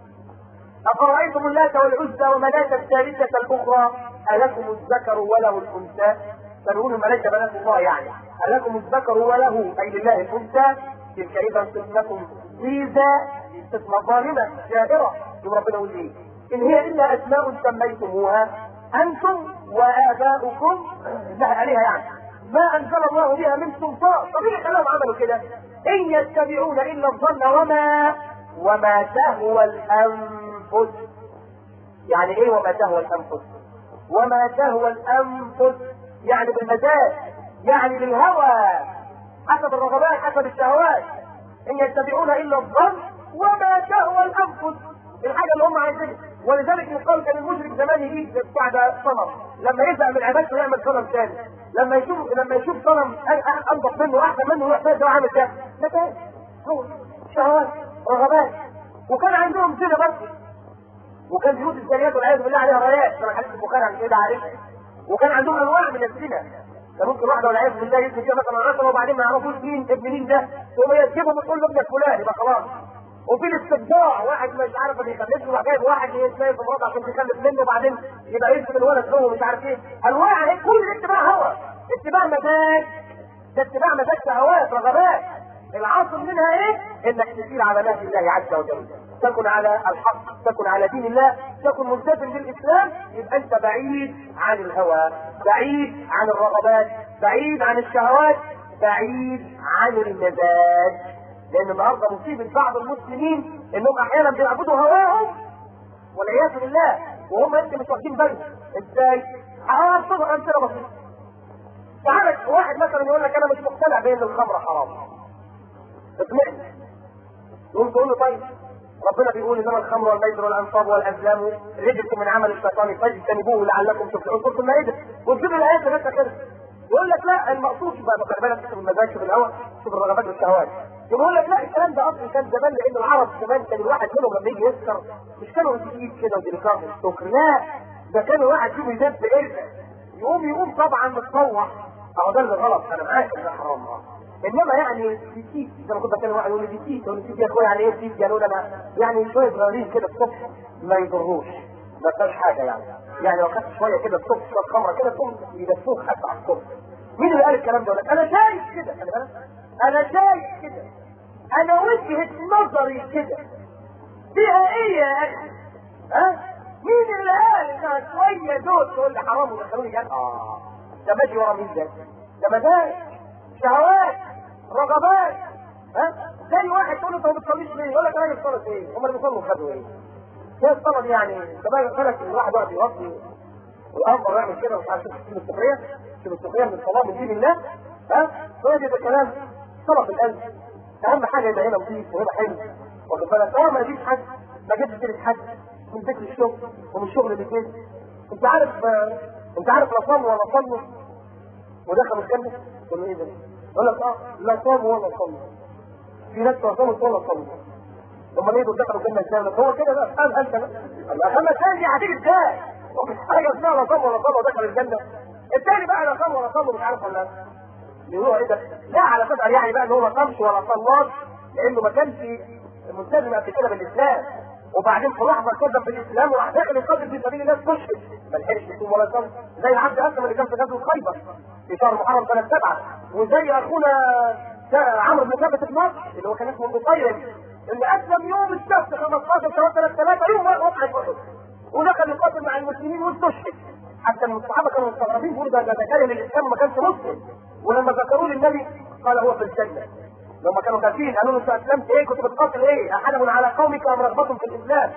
أفرأيتم اللات والعزى ومناة الثالثة الأخرى ألكم الذكر وله الأنثى؟ فنقول الملائكة بنات الله يعني ألكم الذكر وله أي لله الأنثى تلك إذا قسمة ضيزى قسمة ظالمة جائرة يقول ربنا يقول إيه؟ إن هي إلا أسماء سميتموها أنتم وآباؤكم لها عليها يعني ما أنزل الله بها من سلطان طبيعي خلاهم عملوا كده إن يتبعون إلا الظن وما وما تهوى الأنفس يعني إيه وما تهوى الأنفس وما تهوى الأنفس يعني بالمزاج يعني بالهوى حسب الرغبات حسب الشهوات إن يتبعون إلا الظن وما تهوى الأنفس الحاجة اللي هم عايزينها ولذلك يقال كان المشرك زمان يجي بعد صنم لما يزهق من عبادته يعمل صنم ثاني لما يشوف لما يشوف صنم انضف منه واحسن منه يروح فيه عامل كده متى هو شهوات رغبات وكان عندهم زنا بس وكان بيوت الزانيات والعياذ بالله عليها رايات كما حديث البخاري عن كده عارف وكان عندهم انواع من الزنا كان ممكن واحده والعياذ بالله يمكن كده مثلا عشرة وبعدين ما يعرفوش مين ابن مين ده ثم يسجبهم وتقول له ابنك فلان يبقى خلاص وفي الاستبداع واحد مش عارف اللي يخلف له جايب واحد يتنايم في مراته عشان تخلف منه وبعدين يبقى يسجد الولد هو مش عارف ايه انواع اهي كل اتباع هوى اتباع مزاج ده اتباع مزاج شهوات رغبات العاصم منها ايه؟ انك تسير على نهج الله عز وجل تكن على الحق تكن على دين الله تكن ملتزم بالاسلام يبقى انت بعيد عن الهوى بعيد عن الرغبات بعيد عن الشهوات بعيد عن المزاج لان النهارده مصيبه بعض المسلمين انهم احيانا بيعبدوا هواهم والعياذ بالله وهم انت مش واخدين بالهم ازاي؟ هعرف امثله بسيطه تعالى واحد مثلا يقول لك انا مش مقتنع بان الخمر حرام اقنعني يقوم تقول له طيب ربنا بيقول انما الخمر والميسر والانصاب والازلام رجس من عمل الشيطان فاجتنبوه لعلكم تفلحون قلت المائده وتجيب الايات اللي انت كده يقول لك لا المقصود بقى خلي بالك شوف المزاج شوف الهوى شوف الرغبات والشهوات يقول لك لا الكلام ده اصلا كان زمان لان العرب زمان كان الواحد منهم لما يجي يسكر مش كانوا ايد كده وديليكات السكر لا ده كان الواحد فيهم يدب قرفه يقوم يقوم طبعا متطوع اهو ده اللي غلط انا معاك ده حرام انما يعني في تيت زي ما كنت بتكلم واحد يقول لي في تيت يقول لي تيت يا اخويا يعني ايه تيت قالوا لي انا يعني شويه صغيرين كده الصبح ما يضروش ما فيهاش حاجه يعني يعني لو خدت شويه كده الصبح شويه خمره كده تقوم يدفوك حتى على الصبح مين اللي قال الكلام ده؟ انا شايف كده خلي بالك انا شايف كده انا وجهه نظري كده فيها ايه يا اخي؟ ها؟ مين اللي قال انها شويه دول تقول لي حرام ودخلوني جنة؟ اه ده ماشي ورا مين ده؟ ده مزاج شهوات رغبات ها؟ زي واحد تقول له انت ما بتصليش ليه؟ يقول لك انا راجل صلاه ايه؟ هم اللي بيصلوا خدوا ايه؟ هي الصلاه دي يعني انت بقى بالك الواحد يقعد يوصي والامر يعمل كده مش عارف تشوف السخريه تشوف السخريه من الصلاه من دين الله ها؟ هو ده كلام صلاه في القلب اهم حاجه يبقى هنا نظيف وهنا حلو واخد بالك اه ما جبتش حد ما جبتش سيره حد من ذكر الشغل ومن الشغل الاثنين انت عارف انت عارف لا صاموا ولا صلوا ودخلوا الجنه يقول ايه ده؟ يقول لك اه لا صاموا ولا صلوا في ناس لا صاموا ولا صلوا امال ايه دول دخلوا الجنه ازاي؟ هو كده بقى فاهم انت بقى اما الثاني هتيجي ازاي؟ مفيش حاجه اسمها لا صام ولا صلوا ودخل الجنه الثاني بقى لا صام ولا صلوا مش عارف ولا يقولوا ايه ده؟ لا على فكره يعني بقى ان هو ما صامش ولا صلاش لانه ما كانش ملتزم قبل كده بالاسلام وبعدين في لحظه كده بالاسلام وراح داخل القتل في سبيل الله تشهد ما لحقش يصوم ولا يصوم زي العبد اسلم اللي كان في غزوه خيبر في شهر محرم سنه سبعه وزي اخونا عمرو بن ثابت النصر اللي هو كان اسمه مطير اللي اسلم يوم السبت 15 شهر سنه ثلاثه يوم وقع احد ودخل يقاتل مع المسلمين واستشهد حتى الصحابه كانوا مستغربين بيقولوا ده ده كان الاسلام ما كانش مسلم ولما ذكروا للنبي قال هو في الجنه لما كانوا كافرين قالوا له انت اسلمت ايه كنت بتقاتل ايه احد على قومك ام رغبتهم في الاسلام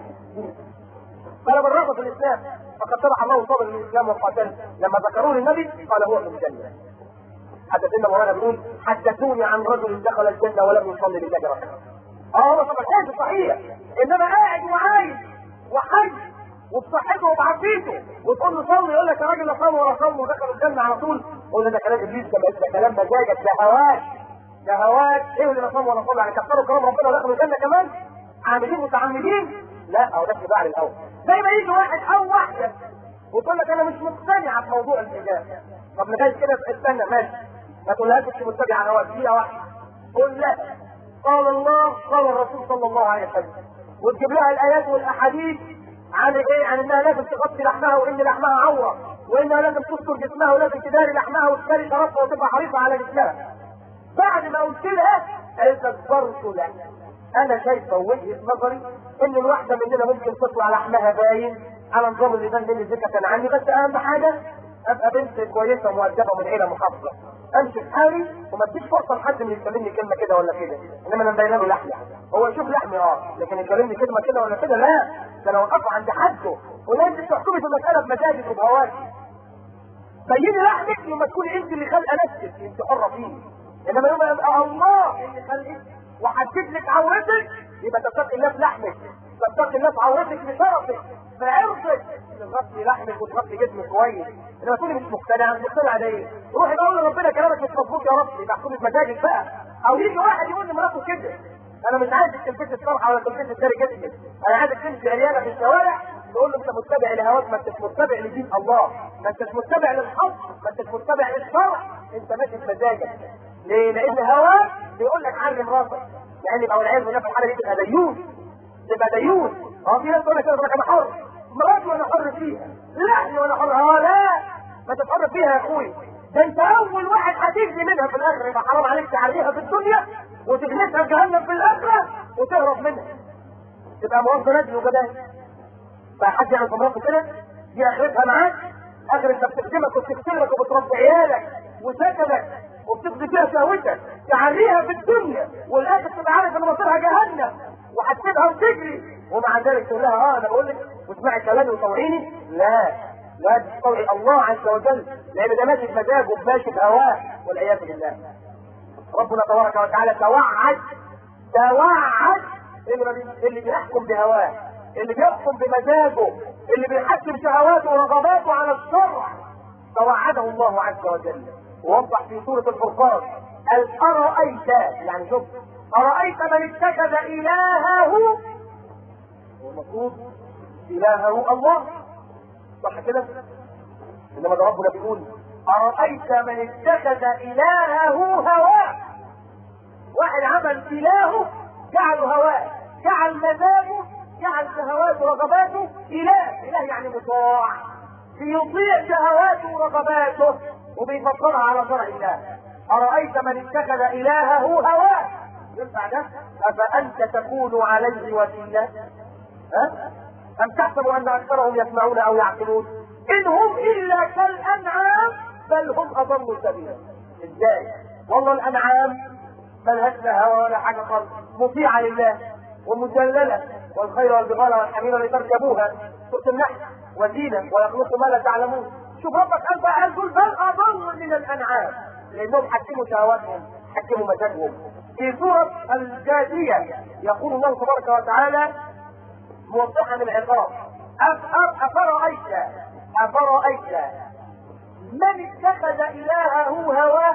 قال بالرغبه في الاسلام فقد شرح الله صدر الاسلام وقاتله لما ذكروه للنبي قال هو في الجنه حدثنا مولانا بيقول حدثوني عن رجل دخل الجنه ولم يصلي بالله ركعه اه هو طبعا حاجه صحيح انما قاعد وعايش وحي وبصحته وبعافيته وتقول له صلي يقول لك يا راجل لا صلي ولا صلي ودخل الجنه على طول قول ده كلام ابليس ده كلام مزاجك ده هواك شهوات ايه اللي نصام ولا صلى يعني كفروا كرام ربنا دخلوا الجنه كمان عاملين متعمدين لا او ده اتباع الاول زي ما يجي واحد او واحده وتقول لك انا مش مقتنعه بموضوع الحجاب طب لغايه كده استنى ماشي ما تقولهاش مش متبعه هواك دقيقه واحده قول لا قال الله قال الرسول صلى الله عليه وسلم وتجيب لها الايات والاحاديث عن ايه؟ عن انها لازم تغطي لحمها وان لحمها عوره وانها لازم تستر جسمها ولازم تداري لحمها وتداري شرفها وتبقى حريصه على جسمها بعد ما قلت لها قالت لك برضه لا انا شايفه وجهه نظري ان الواحده مننا ممكن تطلع لحمها باين على نظام اللي بان مني ذكة عني بس اهم حاجه ابقى بنت كويسه مؤدبه من عيله محافظه امشي في حالي وما اديش فرصه لحد من يكلمني كلمه كده ولا كده انما انا مبينه له لحمه هو يشوف لحمي اه لكن يكلمني كلمه كده ولا كده لا ده لو وقف عند حده ولازم تحكمي في المساله بمزاجك وبهواكي بيني لحمك لما تكوني انت اللي خالقه نفسك انت حره فيه انما يوم يبقى الله اللي خلقك وحدد لك عورتك يبقى تتقي الله في لحمك تتقي الله في عورتك لشرفك في عرضك تغطي لحمك وتغطي جسمك كويس انما تقولي مش مقتنع مش مقتنع ده ايه؟ روحي بقى قول لربنا كلامك مش مظبوط يا رب يبقى احكمي بمزاجك بقى او يجي واحد يقول لمراته كده انا مش عايزك تلبسي الطرحه ولا تلبسي تداري جسمك انا عايزك تمشي عريانه في الشوارع تقول له انت متبع لهواك ما انتش متبع لدين الله ما انتش متبع للحق ما انتش متبع للشرع انت ماشي بمزاجك ليه؟ لان هواك بيقول لك علم راسك يعني يبقى والعياذ بالله في الحاله دي تبقى ديون تبقى ديون اه في ناس تقول لك انا حر مراتي وانا حر فيها لحمي وانا حر اه لا ما تتحر فيها يا اخوي ده انت اول واحد هتجزي منها في الاخره يبقى حرام عليك تعريها في الدنيا وتجلسها في جهنم في الاخره وتهرب منها تبقى موظف نادي وجدان فحد يعمل في مراته كده دي اخرتها معاك اخر انت بتخدمك وبتغسلك وبتربي عيالك وسكنك وبتقضي فيها شهوتك تعريها في الدنيا والاخر تبقى عارف ان مصيرها جهنم وهتسيبها وتجري ومع ذلك تقول لها اه انا بقول لك واسمعي كلامي وطوعيني لا لا تستوعي الله عز وجل لان ده ماشي بمزاجه وماشي بهواه والعياذ بالله ربنا تبارك وتعالى توعد توعد اللي بيحكم بهواه اللي بيحكم بمزاجه اللي بيحكم شهواته ورغباته على الشرع توعده الله عز وجل ووضح في سورة الفرقان قال ارايت يعني شوف ارايت من اتخذ الهه هو المفروض الهه الله صح كده انما ده ربنا بيقول ارايت من اتخذ الهه هواه واحد عمل الهه جعله هواه جعل مزاجه جعل شهواته ورغباته اله اله يعني مطاع بيطيع شهواته ورغباته وبيفكرها على شرع الله ارايت من اتخذ الهه هواه ينفع ده افانت تكون عليه وكيلا ها ام تحسب ان اكثرهم يسمعون او يعقلون ان هم الا كالانعام بل هم اضل سبيلا ازاي والله الانعام ملهاش لا هوى ولا حاجه خالص مطيعه لله ومذلله والخير والبغال والحمير لتركبوها سوره النحل وزينه ويخلق ما لا تعلمون شوف ربك انت قال دول بل اضل من الانعام لانهم حكموا شهواتهم حكموا مزاجهم في سوره الجاثيه يقول الله تبارك وتعالى موضحا العقاب افرايت افرايت من اتخذ الهه هواه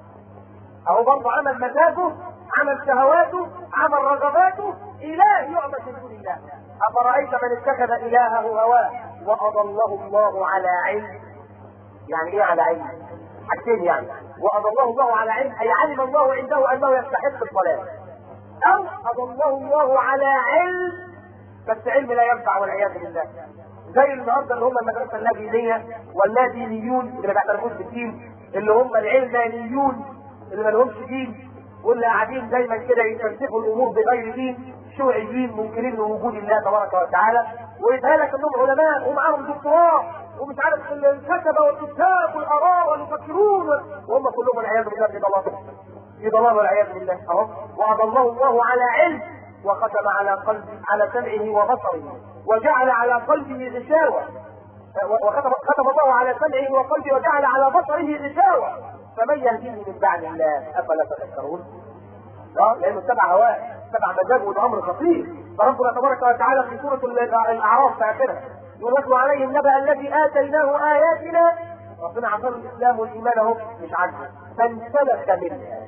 اهو برضه عمل مزاجه عمل شهواته عمل رغباته اله يعبد من دون الله افرايت من اتخذ الهه هواه واضله الله على علم يعني ايه على علم حاجتين يعني واضله الله على علم اي علم الله عنده انه يستحق الضلال او اضله الله على علم بس علم لا ينفع والعياذ بالله زي النهارده اللي هم المدرسه اللادينيه واللادينيون اللي ما بيعترفوش بالدين اللي هم العلمانيون اللي ما لهمش دين واللي قاعدين دايما كده يتمسكوا الامور بغير دين شيوعيين منكرين لوجود الله تبارك وتعالى ويتهيأ لك انهم علماء ومعاهم دكتوراه ومش عارف الكتبه والكتاب والاراء والمفكرون وهم كلهم والعياذ بالله في ضلال في ضلال والعياذ بالله اهو واضله الله على علم وختم على قلب على سمعه وبصره وجعل على قلبه غشاوة وختم ختم الله على سمعه وقلبه وجعل على بصره غشاوة فمن يهديه من بعد الله افلا تذكرون؟ اه لانه اتبع هواه اتبع مزاجه وده امر خطير فربنا تبارك وتعالى في سوره الاعراف في اخرها يرد عليه النبأ الذي اتيناه اياتنا ربنا عطاه الاسلام والايمان اهو مش عاجبه فانسلخ منها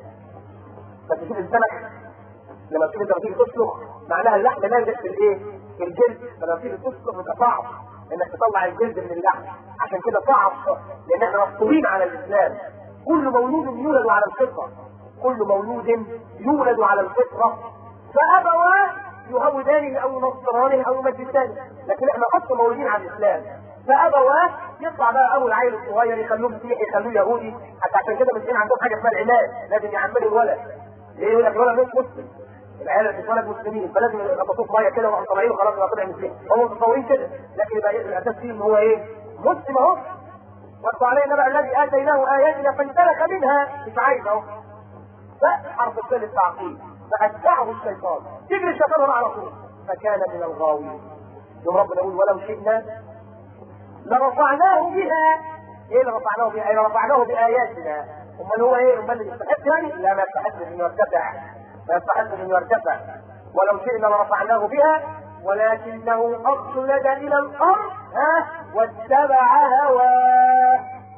فتشوف السمك لما تيجي لما تيجي تسلخ معناها اللحم نازل في الايه؟ في الجلد فلما تيجي تسلخ انت صعب انك تطلع الجلد من اللحم عشان كده صعب لان احنا مفطورين على الاسلام كل مولود يولد على الفطره كل مولود يولد على الفطره فابواه يهودانه او ينصرانه او يمجسانه لكن احنا اصلا مولودين على الاسلام فابواه يطلع بقى ابو العيل الصغير يخلوه مسيحي يخلوه يهودي حتى عشان كده مسلمين عندهم حاجه اسمها العلاج لازم يعملوا الولد ليه يقول لك الولد مش مسلم العيال اللي بتتولد مسلمين فلازم يغطسوه ميه كده وهم طالعين وخلاص يبقى طلع مسلم هم متصورين كده لكن يبقى الاساس فيه ان هو ايه؟ مسلم اهو واتلو علينا بقى الذي اتيناه اياتنا فانسلخ منها مش عايز اهو حرف الثالث التعقيد فاتبعه الشيطان تجري الشيطان ورا على طول فكان من الغاوين يوم ربنا يقول ولو شئنا لرفعناه بها ايه اللي رفعناه بها؟ ايه رفعناه باياتنا امال هو ايه؟ امال اللي يستحق يعني؟ لا ما يستحقش انه يرتفع ما يستحقش انه يرتفع ولو شئنا لرفعناه بها ولكنه اخلد الى الارض ها واتبع هواه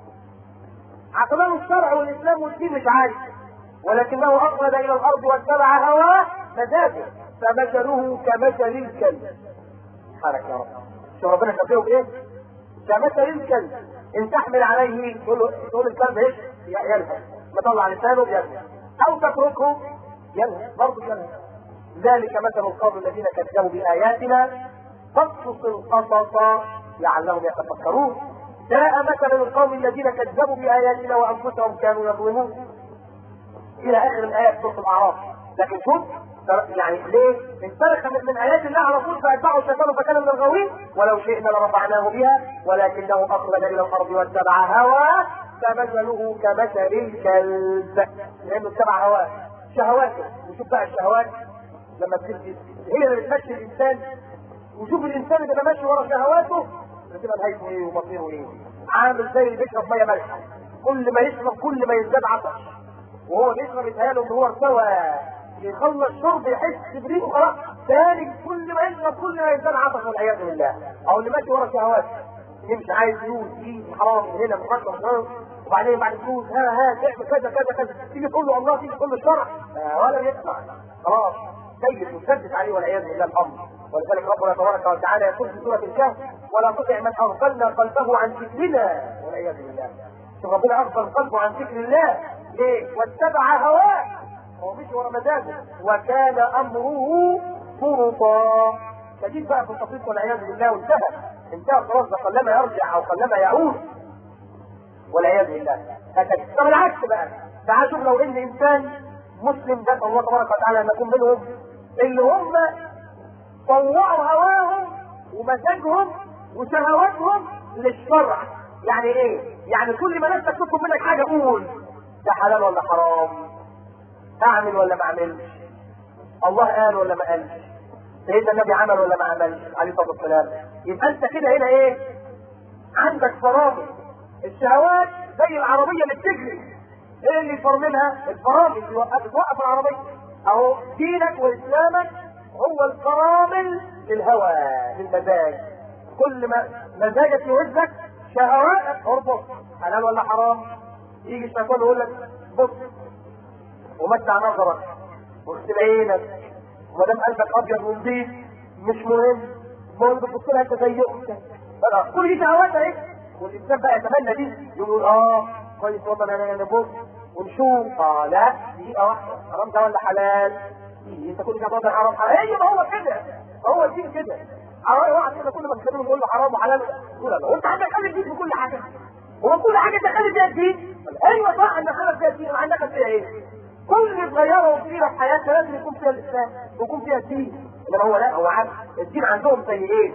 عقله الشرع والاسلام والدين مش عايز ولكنه اخلد الى الارض واتبع هواه مزاجه فمثله كمثل الكلب حركه يا رب شوف ربنا شبهه بايه؟ كمثل الكلب ان تحمل عليه تقول له تقول الكلب ايش؟ يلهث مطلع لسانه يلهث او تتركه يلهث برضه يلهث ذلك مثل القوم الذين كذبوا باياتنا فاقصص القصص لعلهم يتفكرون جاء مثل القوم الذين كذبوا باياتنا وانفسهم كانوا يظلمون الى اخر الايات سوره الاعراف لكن شوف يعني ليه؟ انسلخ من, من ايات الله على طول فاتبعه الشيطان فكان من الغاوين ولو شئنا لرفعناه بها ولكنه اخرج الى الارض واتبع هواه فمثله كمثل الكلب لانه اتبع هواه شهواته وشوف بقى الشهوات لما بتمشي هي اللي بتمشي الانسان وشوف الانسان اللي ماشي ورا شهواته بتبقى نهايته ايه ومصيره ايه عامل زي اللي بيشرب ميه مالحه كل ما يشرب كل ما يزداد عطش وهو بيشرب يتهيأله ان هو ارتوى يخلص شرب يحس بريقه خلاص ثاني كل ما يشرب كل ما يزداد عطش والعياذ بالله او اللي ماشي ورا شهوات يمشي عايز يقول في حرام من هنا محرم وبعدين بعد فلوس ها ها تعمل كذا كذا كذا تيجي تقول له الله تيجي تقول له الشرع آه ولا يسمع خلاص سيد مسدس عليه والعياذ بالله الامر ولذلك ربنا تبارك وتعالى يقول في سوره الكهف ولا تطع من اغفلنا قلبه عن ذكرنا والعياذ بالله شوف ربنا اغفل قلبه عن ذكر الله ليه؟ واتبع هواه هو مش ورا مزاجه وكان امره فرطا شديد بقى في التفريط والعياذ بالله وانتهى انتهى خلاص ده قلما يرجع او قلما يعود والعياذ بالله هكذا طب العكس بقى تعال شوف لو ان انسان مسلم ده الله تبارك وتعالى ان يكون منهم اللي هم طوعوا هواهم ومزاجهم وشهواتهم للشرع يعني ايه؟ يعني كل ما نفسك تطلب منك حاجه قول ده حلال ولا حرام؟ اعمل ولا ما اعملش؟ الله قال ولا ما قالش؟ سيدنا النبي عمل ولا ما عملش عليه الصلاه والسلام؟ يبقى انت كده هنا ايه؟ عندك فرامل الشهوات زي العربيه اللي بتجري ايه اللي يفرملها؟ الفرامل اللي توقف العربيه اهو دينك واسلامك هو الفرامل للهوى للمزاج كل ما مزاجك يوزك شهواتك اربط حلال ولا حرام يجي الشيطان يقول لك بص ومتع نظرك واغسل عينك وما دام قلبك ابيض ونضيف مش مهم المهم بتبص لها تضيقك خلاص كل دي شهوات اهي والانسان بقى يتمنى دي يقول اه كويس والله انا نبص ونشوف اه لا دقيقه واحده حرام ده ولا حلال إيه انت كل شيء حرام حلال ايوه ما هو كده هو الدين كده حرام واحد كده كل ما نتكلم نقول له حرام وحلال يقول لا وانت عندك خلي الدين في كل حاجه هو كل حاجه انت خلي فيها الدين ايوه صح انك خلي فيها الدين عندك فيها ايه كل صغيره وكبيره في حياتها لازم يكون فيها الاسلام ويكون فيها الدين انما هو لا هو عارف الدين عندهم زي ايه؟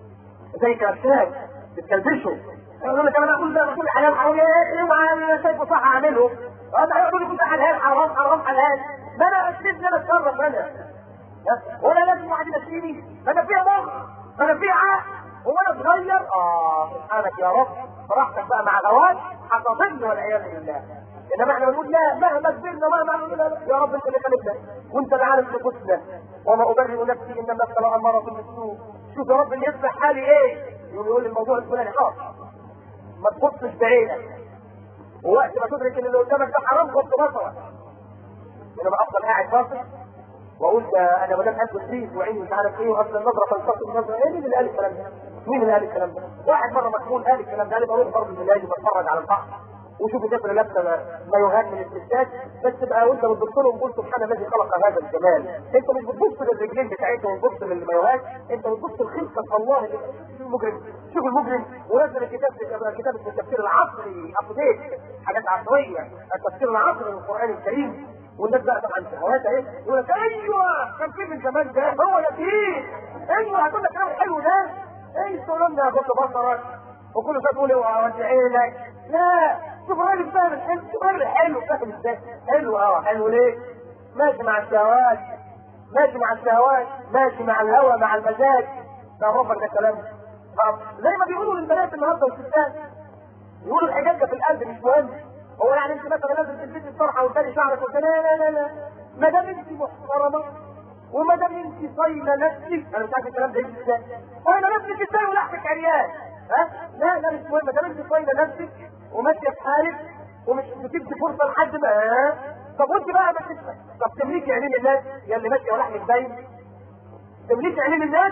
زي كرشات بتكلبشوا يقول لك انا اقول ده كل حلال حرام ايه اوعى انا شايفه صح اعمله هذا يقول لي كل حلال حرام حرام حلال ما انا اسلمني انا اتصرف انا ولا لازم واحد يمشيني انا فيها مخ انا فيها عقل وانا صغير اه سبحانك يا رب براحتك بقى مع غواش هتصدني والعياذ بالله انما احنا بنقول لا مهما كبرنا مهما عملنا يا رب انت اللي خلقنا وانت اللي عارف نفوسنا وما ابرئ نفسي ان النفس لاماره بالسوء شوف يا رب اللي يصلح حالي ايه يقول يقول الموضوع الفلاني خلاص ما تبصش بعينك ووقت ما تدرك ان اللي قدامك ده حرام غض بصرك انما افضل قاعد باصص واقول ده انا ما دام قلبي سريس وعيني مش عارف ايه واصل النظره فلسفه النظره ايه مين اللي قال الكلام ده؟ مين اللي قال الكلام ده؟ واحد مره مجنون قال الكلام ده قال بروح برضه بالليل بتفرج على البحر وشوف الناس اللي لابسه مايوهات من الستات بس تبقى وانت بتبص لهم قول سبحان الذي خلق هذا الجمال انت مش بتبص للرجلين بتاعتهم وتبص للمايوهات انت بتبص لخلقه الله المجرم شوف المجرم ونزل الكتاب كتاب التفسير العصري ابديت حاجات عصريه التفسير العصري للقران الكريم والناس بقى طبعا شهوات اهي يقول لك ايوه كان في من زمان ده هو ده فيه ايوه هتقول لك كلام حلو ده ايه الكلام ده غض بصرك وكل شويه تقول اوعى ودي عينك لا شوف الراجل فاهم الحلو شوف الراجل حلو فاهم ازاي حلو اه حلو ليه؟ ماشي مع الشهوات ماشي مع الشهوات ماشي مع الهوى مع المزاج ده ربك ده كلام زي ما بيقولوا للبنات النهارده والستات يقولوا الحجاب ده في القلب مش مهم هو يعني انت مثلا لازم تلبسي الطرحه وتداري شعرك وتداري لا لا لا ما دام انت محترمه وما دام انت صايله نفسك انا مش عارف الكلام ده يجي ازاي صايله نفسك ازاي ولحمك عريان ها لا لا مش مهم ما دام انت صايله نفسك وماشيه في حالك ومش بتدي فرصه لحد ما ها طب وانت بقى ما تسمع طب تملكي عينين الناس يا اللي ماشيه ولحمك باين تملكي عينين الناس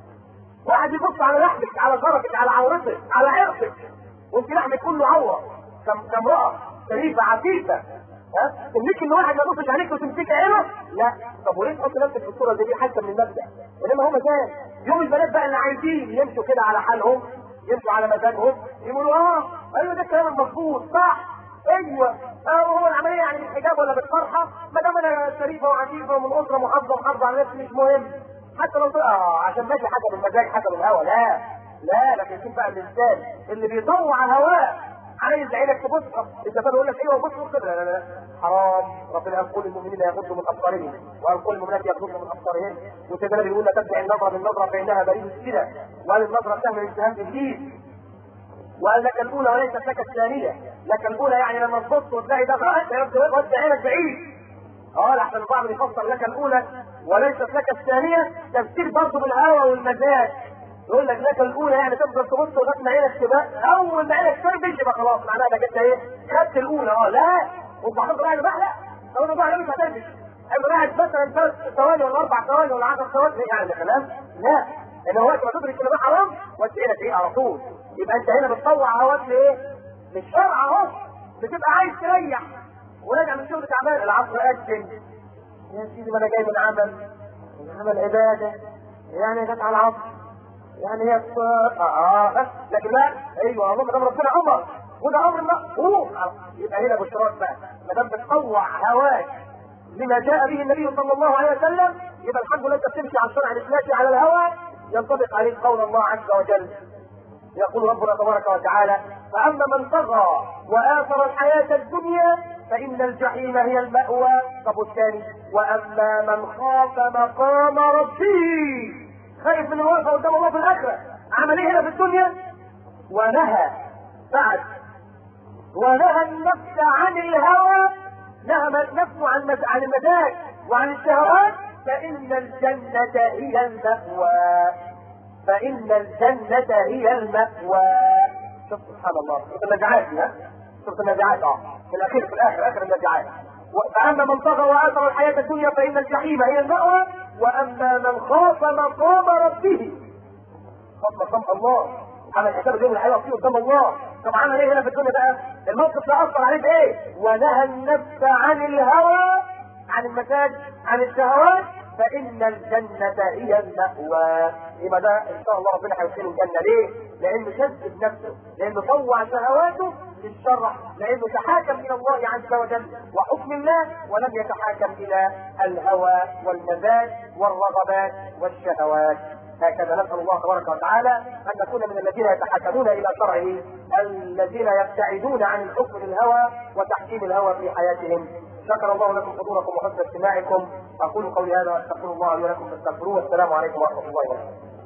واحد يبص على لحمك على شرفك على عورتك على عرقك وانت لحمك كله عور كامرأة شريفة عفيفة ها تملكي ان واحد ما يبصش عليك وتمسكي عينه لا طب وليه تحط نفسك في الصورة دي دي حتى من المبدأ انما هم كان يوم البنات بقى اللي عايزين يمشوا كده على حالهم يمشوا على مزاجهم يقولوا اه ايوه ده الكلام المظبوط صح ايوه اه هو العمليه يعني بالحجاب ولا بالطرحه ما دام انا شريفه وعفيفه ومن اسره محافظه ومحافظه على نفسي مش مهم حتى لو اه عشان ماشي حسب المزاج حسب الهوى لا لا لكن شوف بقى الانسان اللي بيطوع هواه عايز عينك تبص انت بقى يقول لك ايوه بص بص لا لا لا حرام ربنا يقول للمؤمنين يغضوا من ابصارهم ويقول للمؤمنات يغضوا من ابصارهم وسيدنا بيقول لا تتبع النظره بالنظره فانها بريد السنه وقال النظره سهل الاتهام ابليس وقال لك الاولى وليست لك الثانيه لك الاولى يعني لما تبص وتلاقي ده غلط يا رب ودي عينك بعيد اه لحسن البعض يفسر لك الاولى وليست لك الثانيه تفسير برضه بالهوى والمزاج يقول لك لك الاولى يعني تفضل تبص لغايه ما عينك تبقى اول ما عينك تربش يبقى خلاص معناها انك انت ايه خدت الاولى اه لا وبعدين رايح بقى لا لو انا بقى مش هتنجح انا قاعد مثلا ثلاث ثواني ولا اربع ثواني ولا 10 ثواني يعني ده كلام لا ان هو وقت ما تدرك ان ده حرام وتسيلك ايه على طول يبقى انت هنا بتطوع هواك لايه؟ للشرع اهو بتبقى عايز تريح وراجع من شغل تعبان العصر اجل يا سيدي ما انا جاي من عمل من عمل عباده يعني جت على العصر يعني هي اه اه لكن لا ايوه اللهم ده ربنا امر وده امر مقبول يبقى هنا بشراك بقى ما دام بتطوع هواك لما جاء به النبي صلى الله عليه وسلم يبقى الحمد لله انت بتمشي على الشرع الاسلامي على الهوى ينطبق عليك قول الله عز وجل يقول ربنا تبارك وتعالى فاما من طغى واثر الحياه الدنيا فان الجحيم هي الماوى طب والثاني واما من خاف مقام ربه خايف من الوقفه قدام الله في الاخره عمل ايه هنا في الدنيا ونهى بعد ونهى النفس عن الهوى نهى النفس عن مز... عن المزاج وعن الشهوات فإن الجنة هي المأوى فإن الجنة هي المأوى شوف سبحان الله شوف النزعات ها شوف النزعات اه في الأخير في الآخر آخر النزعات فأما من طغى وآثر الحياة الدنيا فإن الجحيم هي المأوى وأما من خاف مقام ربه خاف مقام الله عمل حساب يوم الحياة فيه قدام الله طب عمل ايه هنا في الدنيا بقى الموقف ده اثر عليه بايه ونهى النفس عن الهوى عن المساج عن الشهوات فان الجنة هي المأوى يبقى ده ان شاء الله ربنا هيدخله الجنة ليه؟ لانه شد نفسه لانه طوع شهواته للشرع لانه تحاكم الى الله عز وجل وحكم الله ولم يتحاكم الى الهوى والمزاج والرغبات والشهوات هكذا نسأل الله تبارك وتعالى أن نكون من الذين يتحكمون إلى شرعه الذين يبتعدون عن الحكم للهوى وتحكيم الهوى في حياتهم شكر الله لكم حضوركم وحسن استماعكم أقول قولي هذا وأستغفر الله لي ولكم فاستغفروه والسلام عليكم ورحمة الله وبركاته